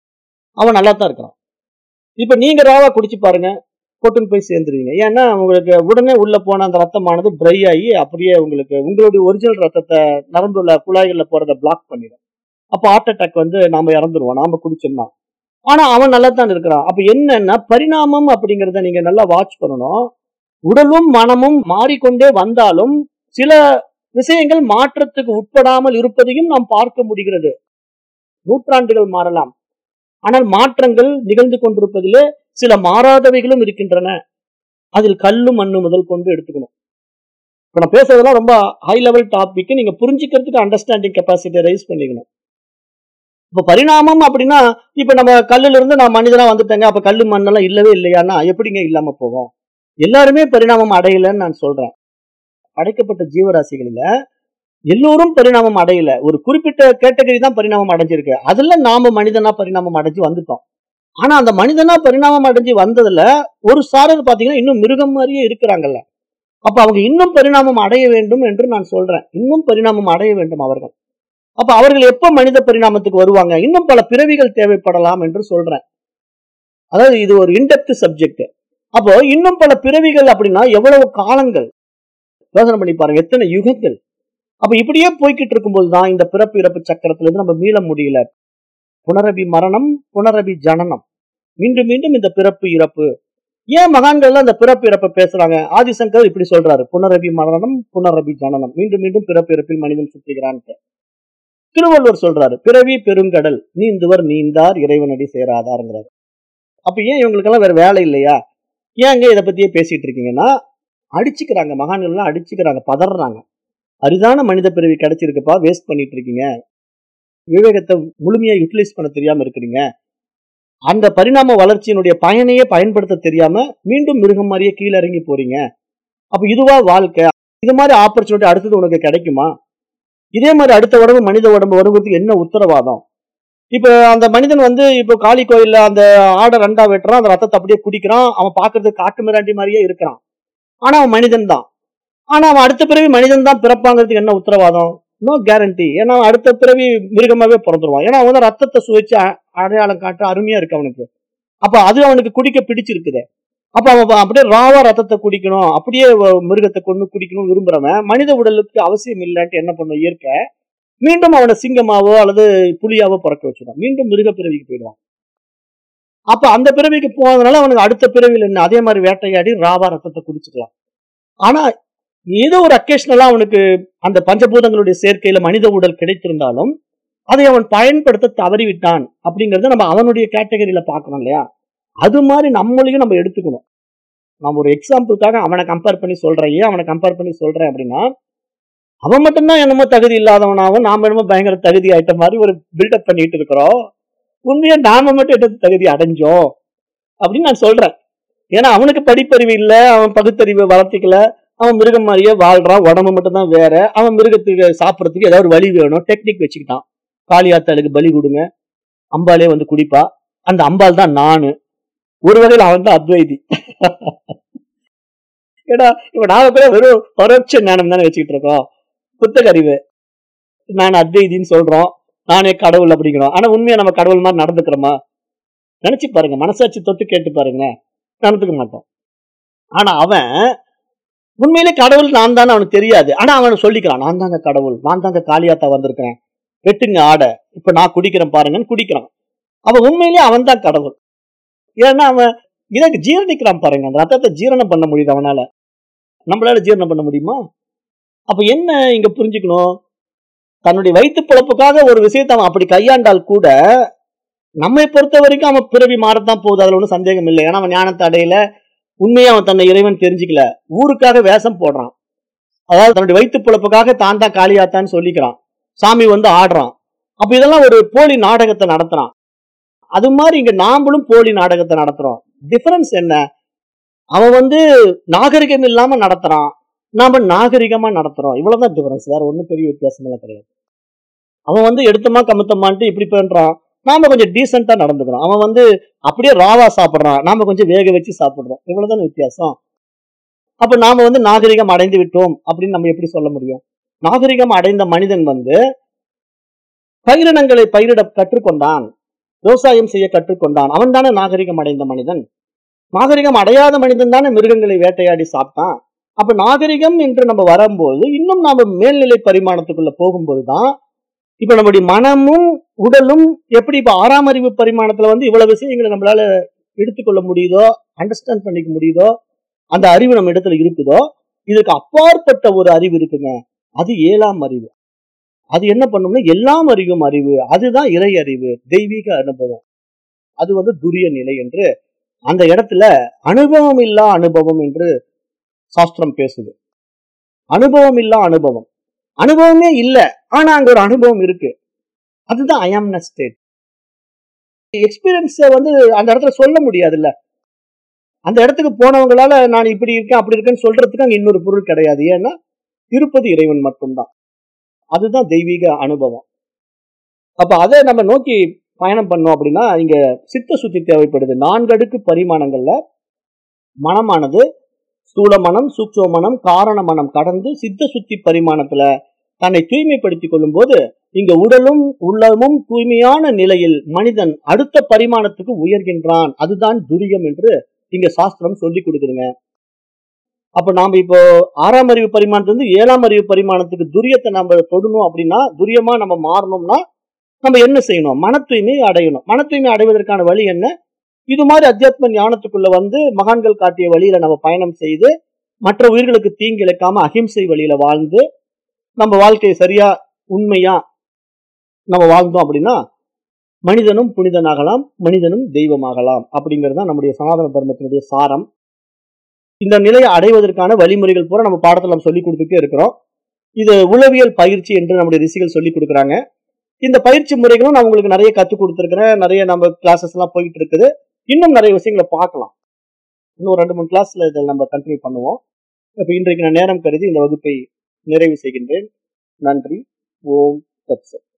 அவன் நல்லா தான் இருக்கிறான் இப்ப நீங்க ராவா குடிச்சு பாருங்க கொட்டுன்னு போய் சேர்ந்துருவீங்க ஏன்னா உங்களுக்கு உடனே உள்ள போன அந்த ரத்தமானது ட்ரை ஆகி அப்படியே உங்களுக்கு உங்களுடைய ஒரிஜினல் ரத்தத்தை நரம்புல குழாய்கள்ல போறதை பிளாக் பண்ணிடும் அப்போ ஹார்ட் அட்டாக் வந்து நாம இறந்துருவோம் நாம குடிச்சோம்னா ஆனா அவன் நல்லா தான் இருக்கிறான் அப்ப என்னன்னா பரிணாமம் அப்படிங்கறத நீங்க நல்லா வாட்ச் பண்ணணும் உடலும் மனமும் மாறிக்கொண்டே வந்தாலும் சில விஷயங்கள் மாற்றத்துக்கு உட்படாமல் இருப்பதையும் நாம் பார்க்க முடிகிறது நூற்றாண்டுகள் மாறலாம் ஆனால் மாற்றங்கள் நிகழ்ந்து கொண்டிருப்பதிலே சில மாறாதவைகளும் இருக்கின்றன அதில் கல்லு மண்ணு முதல் கொண்டு எடுத்துக்கணும் இப்ப நான் பேசுறதெல்லாம் ரொம்ப ஹை லெவல் டாபிக் நீங்க புரிஞ்சுக்கிறதுக்கு அண்டர்ஸ்டாண்டிங் கெப்பாசிட்டியை ரைஸ் பண்ணிக்கணும் இப்ப பரிணாமம் அப்படின்னா இப்ப நம்ம கல்லுல இருந்து நான் மனிதனா வந்துட்டேங்க அப்ப கல்லு மண்ணெல்லாம் இல்லவே இல்லையான்னா எப்படிங்க இல்லாம போகும் எல்லாருமே பரிணாமம் அடையலன்னு நான் சொல்றேன் படைக்கப்பட்ட ஜீவராசிகளில எல்லோரும் பரிணாமம் அடையல ஒரு குறிப்பிட்ட கேட்டகரி தான் பரிணாமம் அடைஞ்சிருக்கு அதுல நாம மனிதனா பரிணாமம் அடைஞ்சு வந்துட்டோம் ஆனா அந்த மனிதனா பரிணாமம் அடைஞ்சு வந்ததுல ஒரு சாரர் பாத்தீங்கன்னா இன்னும் மிருகம் மாதிரியே இருக்கிறாங்கல்ல அப்ப அவங்க இன்னும் பரிணாமம் அடைய வேண்டும் என்று நான் சொல்றேன் இன்னும் பரிணாமம் அடைய வேண்டும் அவர்கள் அப்ப அவர்கள் எப்ப மனித பரிணாமத்துக்கு வருவாங்க இன்னும் பல பிறவிகள் தேவைப்படலாம் என்று சொல்றேன் அதாவது இது ஒரு இன்டெப்த் சப்ஜெக்ட் அப்போ இன்னும் பல பிறவிகள் அப்படின்னா எவ்வளவு காலங்கள் யோசனை பண்ணி பாருங்க எத்தனை யுகங்கள் அப்ப இப்படியே போய்கிட்டு இருக்கும்போது தான் இந்த பிறப்பு இறப்பு சக்கரத்துல இருந்து நம்ம மீள முடியல புனரபி மரணம் புனரபி ஜனனம் மீண்டும் மீண்டும் இந்த பிறப்பு இறப்பு ஏன் மகான்கள் அந்த பிறப்பு இறப்பை பேசுறாங்க ஆதிசங்கர் இப்படி சொல்றாரு புனரபி மரணம் புனரபி ஜனனம் மீண்டும் மீண்டும் பிறப்பு இறப்பில் மனிதன் சுற்றுகிறான்ட்டு திருவள்ளுவர் சொல்றாரு பிறவி பெருங்கடல் நீந்துவர் நீந்தார் இறைவனடி சேராதாருங்கிறாரு அப்ப ஏன் இவங்களுக்கெல்லாம் வேற வேலை இல்லையா ஏங்க இதை பத்தியே பேசிட்டு இருக்கீங்கன்னா அடிச்சுக்கிறாங்க மகான்கள்லாம் அடிச்சுக்கிறாங்க பதறாங்க அரிதான மனித பிறவி கிடைச்சிருக்குப்பா வேஸ்ட் பண்ணிட்டு இருக்கீங்க விவேகத்தை முழுமையா யூட்டிலைஸ் பண்ண தெரியாம இருக்கிறீங்க அந்த பரிணாம வளர்ச்சியினுடைய பயனையே பயன்படுத்த தெரியாம மீண்டும் மிருகம் மாதிரியே கீழே இறங்கி போறீங்க அப்ப இதுவா வாழ்க்கை இது மாதிரி ஆப்பர்ச்சுனிட்டி அடுத்தது உனக்கு கிடைக்குமா இதே மாதிரி அடுத்த உடம்பு மனித உடம்பு வருவதற்கு என்ன உத்தரவாதம் இப்ப அந்த மனிதன் வந்து இப்போ காளி கோயில்ல அந்த ஆடை ரெண்டா வெட்டுறான் அந்த ரத்தத்தை அப்படியே குடிக்கிறான் அவன் பாக்குறதுக்கு காட்டு மிராண்டி மாதிரியே இருக்கிறான் ஆனா அவன் மனிதன் தான் ஆனா அவன் அடுத்த பிறவி மனிதன் தான் பிறப்பாங்கிறதுக்கு என்ன உத்தரவாதம் நோ கேரண்டி ஏன்னா அவன் அடுத்த பிறவி மிருகமாவே பிறந்துருவான் ஏன்னா அவன் வந்து ரத்தத்தை சுவைச்சு அ- அடையாளம் காட்ட அருமையா இருக்கு அவனுக்கு அப்ப அது அவனுக்கு குடிக்க பிடிச்சிருக்குது அப்ப அவன் அப்படியே ராவா ரத்தத்தை குடிக்கணும் அப்படியே வ- மிருகத்தை கொண்டு குடிக்கணும் விரும்புறவன் மனித உடலுக்கு அவசியம் இல்லைன்ட்டு என்ன பண்ணும் இயற்கை மீண்டும் அவனை சிங்கமாவோ அல்லது புலியாவோ பிறக்க வச்சிடும் மீண்டும் மிருக பிறவிக்கு போயிடுவான் அப்ப அந்த பிறவிக்கு போனதுனால அவனுக்கு அடுத்த பிறவியில் என்ன அதே மாதிரி வேட்டையாடி ராவா ரத்தத்தை குடிச்சுக்கலாம் ஆனா ஏதோ ஒரு அக்கேஷனலா அவனுக்கு அந்த பஞ்சபூதங்களுடைய சேர்க்கையில மனித உடல் கிடைத்திருந்தாலும் அதை அவன் பயன்படுத்த தவறிவிட்டான் அப்படிங்கறத நம்ம அவனுடைய கேட்டகரியில பார்க்கணும் இல்லையா அது மாதிரி நம்மளையும் நம்ம எடுத்துக்கணும் நம்ம ஒரு எக்ஸாம்பிளுக்காக அவனை கம்பேர் பண்ணி சொல்றேன் ஏன் அவனை கம்பேர் பண்ணி சொல்றேன் அப்படின்னா அவன் மட்டும்தான் என்னமோ தகுதி இல்லாதவனாகவும் நாம என்னமோ பயங்கர தகுதி ஆயிட்ட மாதிரி ஒரு பில்டப் பண்ணிட்டு இருக்கிறோம் உண்மையா நாம மட்டும் என்ன தகுதி அடைஞ்சோம் அப்படின்னு நான் சொல்றேன் ஏன்னா அவனுக்கு படிப்பறிவு இல்ல அவன் பகுத்தறிவை வளர்த்திக்கல அவன் மிருகம் மாதிரியே வாழ்றான் உடம்பு மட்டும் தான் வேற அவன் மிருகத்துக்கு சாப்பிடறதுக்கு ஏதாவது ஒரு வழி வேணும் டெக்னிக் வச்சுக்கிட்டான் காளியாத்தாளுக்கு பலி கொடுங்க அம்பாலே வந்து குடிப்பா அந்த அம்பாள் தான் நானு ஒரு வகையில் அவன் தான் அத்வைதி ஏடா இப்ப நாம பேர் வெறும் பரோட்ச ஞானம் தானே வச்சுக்கிட்டு இருக்கோம் புத்தக அறிவு நான் அத்வைதின்னு சொல்றோம் நானே கடவுள் அப்படிங்கிறோம் ஆனா உண்மையா நம்ம கடவுள் மாதிரி நடந்துக்கிறோமா நினைச்சு பாருங்க மனசாட்சி தொட்டு கேட்டு பாருங்க நடந்துக்க மாட்டோம் ஆனா அவன் உண்மையிலே கடவுள் நான் தானே அவனுக்கு தெரியாது ஆனா அவன் சொல்லிக்கிறான் நான் தாங்க கடவுள் நான் தாங்க காளியாத்தா வந்திருக்கிறேன் வெட்டுங்க ஆடை இப்ப நான் குடிக்கிறேன் பாருங்கன்னு குடிக்கிறான் அவன் உண்மையிலேயே அவன் தான் கடவுள் ஏன்னா அவன் இதற்கு ஜீரணிக்கிறான் பாருங்க அந்த ரத்தத்தை ஜீரணம் பண்ண முடியுது அவனால நம்மளால ஜீரணம் பண்ண முடியுமா அப்ப என்ன இங்க புரிஞ்சுக்கணும் தன்னுடைய வயிற்று பிழப்புக்காக ஒரு விஷயத்தை அவன் அப்படி கையாண்டால் கூட நம்மை பொறுத்த வரைக்கும் அவன் பிறவி மாறத்தான் போகுது அதுல ஒன்றும் சந்தேகம் இல்லை ஏன்னா அவன் ஞானத்தை அடையில உண்மையா அவன் தன்னை இறைவன் தெரிஞ்சுக்கல ஊருக்காக வேஷம் போடுறான் அதாவது தன்னுடைய வயிற்று பிழப்புக்காக தான் தான் காளியாத்தான்னு சொல்லிக்கிறான் சாமி வந்து ஆடுறான் அப்ப இதெல்லாம் ஒரு போலி நாடகத்தை நடத்துறான் அது மாதிரி இங்க நாமளும் போலி நாடகத்தை நடத்துறோம் டிஃபரன்ஸ் என்ன அவன் வந்து நாகரிகம் இல்லாம நடத்துறான் நாம நாகரிகமா நடத்துறோம் இவ்வளவுதான் டிஃபரன்ஸ் வேற ஒண்ணும் பெரிய வித்தியாசம் எல்லாம் கிடையாது அவன் வந்து எடுத்தமா கமுத்தமான்ட்டு இப்படி பண்றான் நாம கொஞ்சம் டீசெண்டா நடந்துக்கிறோம் அவன் வந்து அப்படியே ராவா சாப்பிடுறான் நாம கொஞ்சம் வேக வச்சு சாப்பிடுறோம் இவ்வளவுதான் வித்தியாசம் அப்ப நாம வந்து நாகரிகம் அடைந்து விட்டோம் அப்படின்னு நம்ம எப்படி சொல்ல முடியும் நாகரிகம் அடைந்த மனிதன் வந்து பயிரினங்களை பயிரிட கற்றுக்கொண்டான் விவசாயம் செய்ய கற்றுக்கொண்டான் அவன் தானே நாகரிகம் அடைந்த மனிதன் நாகரிகம் அடையாத மனிதன் தானே மிருகங்களை வேட்டையாடி சாப்பிட்டான் அப்ப நாகரிகம் என்று நம்ம வரும்போது இன்னும் நாம மேல்நிலை பரிமாணத்துக்குள்ள போகும்போது தான் இப்ப நம்முடைய மனமும் உடலும் எப்படி இப்ப ஆறாம் அறிவு பரிமாணத்துல வந்து இவ்வளவு விஷயங்களை நம்மளால எடுத்துக்கொள்ள முடியுதோ அண்டர்ஸ்டாண்ட் பண்ணிக்க முடியுதோ அந்த அறிவு நம்ம இடத்துல இருக்குதோ இதுக்கு அப்பாற்பட்ட ஒரு அறிவு இருக்குங்க அது ஏழாம் அறிவு அது என்ன பண்ணும்னா எல்லாம் அறிவும் அறிவு அதுதான் இறை அறிவு தெய்வீக அனுபவம் அது வந்து துரிய நிலை என்று அந்த இடத்துல அனுபவம் இல்லா அனுபவம் என்று சாஸ்திரம் பேசுது அனுபவம் இல்லா அனுபவம் அனுபவமே இல்ல ஆனா அங்க ஒரு அனுபவம் இருக்கு அதுதான் ஐயாம்ன ஸ்டேட் எக்ஸ்பீரியன்ஸ வந்து அந்த இடத்துல சொல்ல முடியாதுல்ல அந்த இடத்துக்கு போனவங்களால நான் இப்படி இருக்கேன் அப்படி இருக்கேன்னு சொல்றதுக்கு அங்க இன்னொரு பொருள் கிடையாது ஏன்னா இருப்பது இறைவன் மட்டும்தான் அதுதான் தெய்வீக அனுபவம் அப்ப அதை நம்ம நோக்கி பயணம் பண்ணோம் அப்படின்னா இங்க சித்த சுத்தி தேவைப்படுது நான்கு அடுக்கு பரிமாணங்கள்ல மனமானது ஸ்தூல மனம் சூக்ஷ்ம மனம் காரண மனம் கடந்து சித்த சுத்தி பரிமாணத்துல தன்னை தூய்மைப்படுத்திக் கொள்ளும் போது இங்க உடலும் உள்ளமும் தூய்மையான நிலையில் மனிதன் அடுத்த பரிமாணத்துக்கு உயர்கின்றான் அதுதான் துரியம் என்று இங்க சாஸ்திரம் சொல்லி கொடுக்குதுங்க அப்ப நாம இப்போ ஆறாம் அறிவு பரிமாணத்துல இருந்து ஏழாம் அறிவு பரிமாணத்துக்கு துரியத்தை நம்ம தொடணும் அப்படின்னா துரியமா நம்ம மாறணும்னா நம்ம என்ன செய்யணும் மன தூய்மை அடையணும் மன தூய்மை அடைவதற்கான வழி என்ன இது மாதிரி அத்தியாத்ம ஞானத்துக்குள்ள வந்து மகான்கள் காட்டிய வழியில நம்ம பயணம் செய்து மற்ற உயிர்களுக்கு தீங்கு இழைக்காம அகிம்சை வழியில வாழ்ந்து நம்ம வாழ்க்கையை சரியா உண்மையா நம்ம வாழ்ந்தோம் அப்படின்னா மனிதனும் புனிதனாகலாம் மனிதனும் தெய்வமாகலாம் அப்படிங்கிறது தான் நம்முடைய சனாதன தர்மத்தினுடைய சாரம் இந்த நிலையை அடைவதற்கான வழிமுறைகள் பூரா நம்ம பாடத்தில் நம்ம சொல்லி கொடுத்துட்டே இருக்கிறோம் இது உளவியல் பயிற்சி என்று நம்முடைய ரிஷிகள் சொல்லி கொடுக்குறாங்க இந்த பயிற்சி முறைகளும் நான் உங்களுக்கு நிறைய கற்றுக் கொடுத்துருக்கிறேன் நிறைய நம்ம கிளாஸஸ் எல்லாம் போயிட்டு இருக்குது இன்னும் நிறைய விஷயங்களை பார்க்கலாம் இன்னும் ரெண்டு மூணு கிளாஸ்ல இதை நம்ம கண்டினியூ பண்ணுவோம் அப்ப இன்றைக்கு நான் நேரம் கருதி இந்த வகுப்பை நிறைவு செய்கின்றேன் நன்றி ஓம் தத்சத்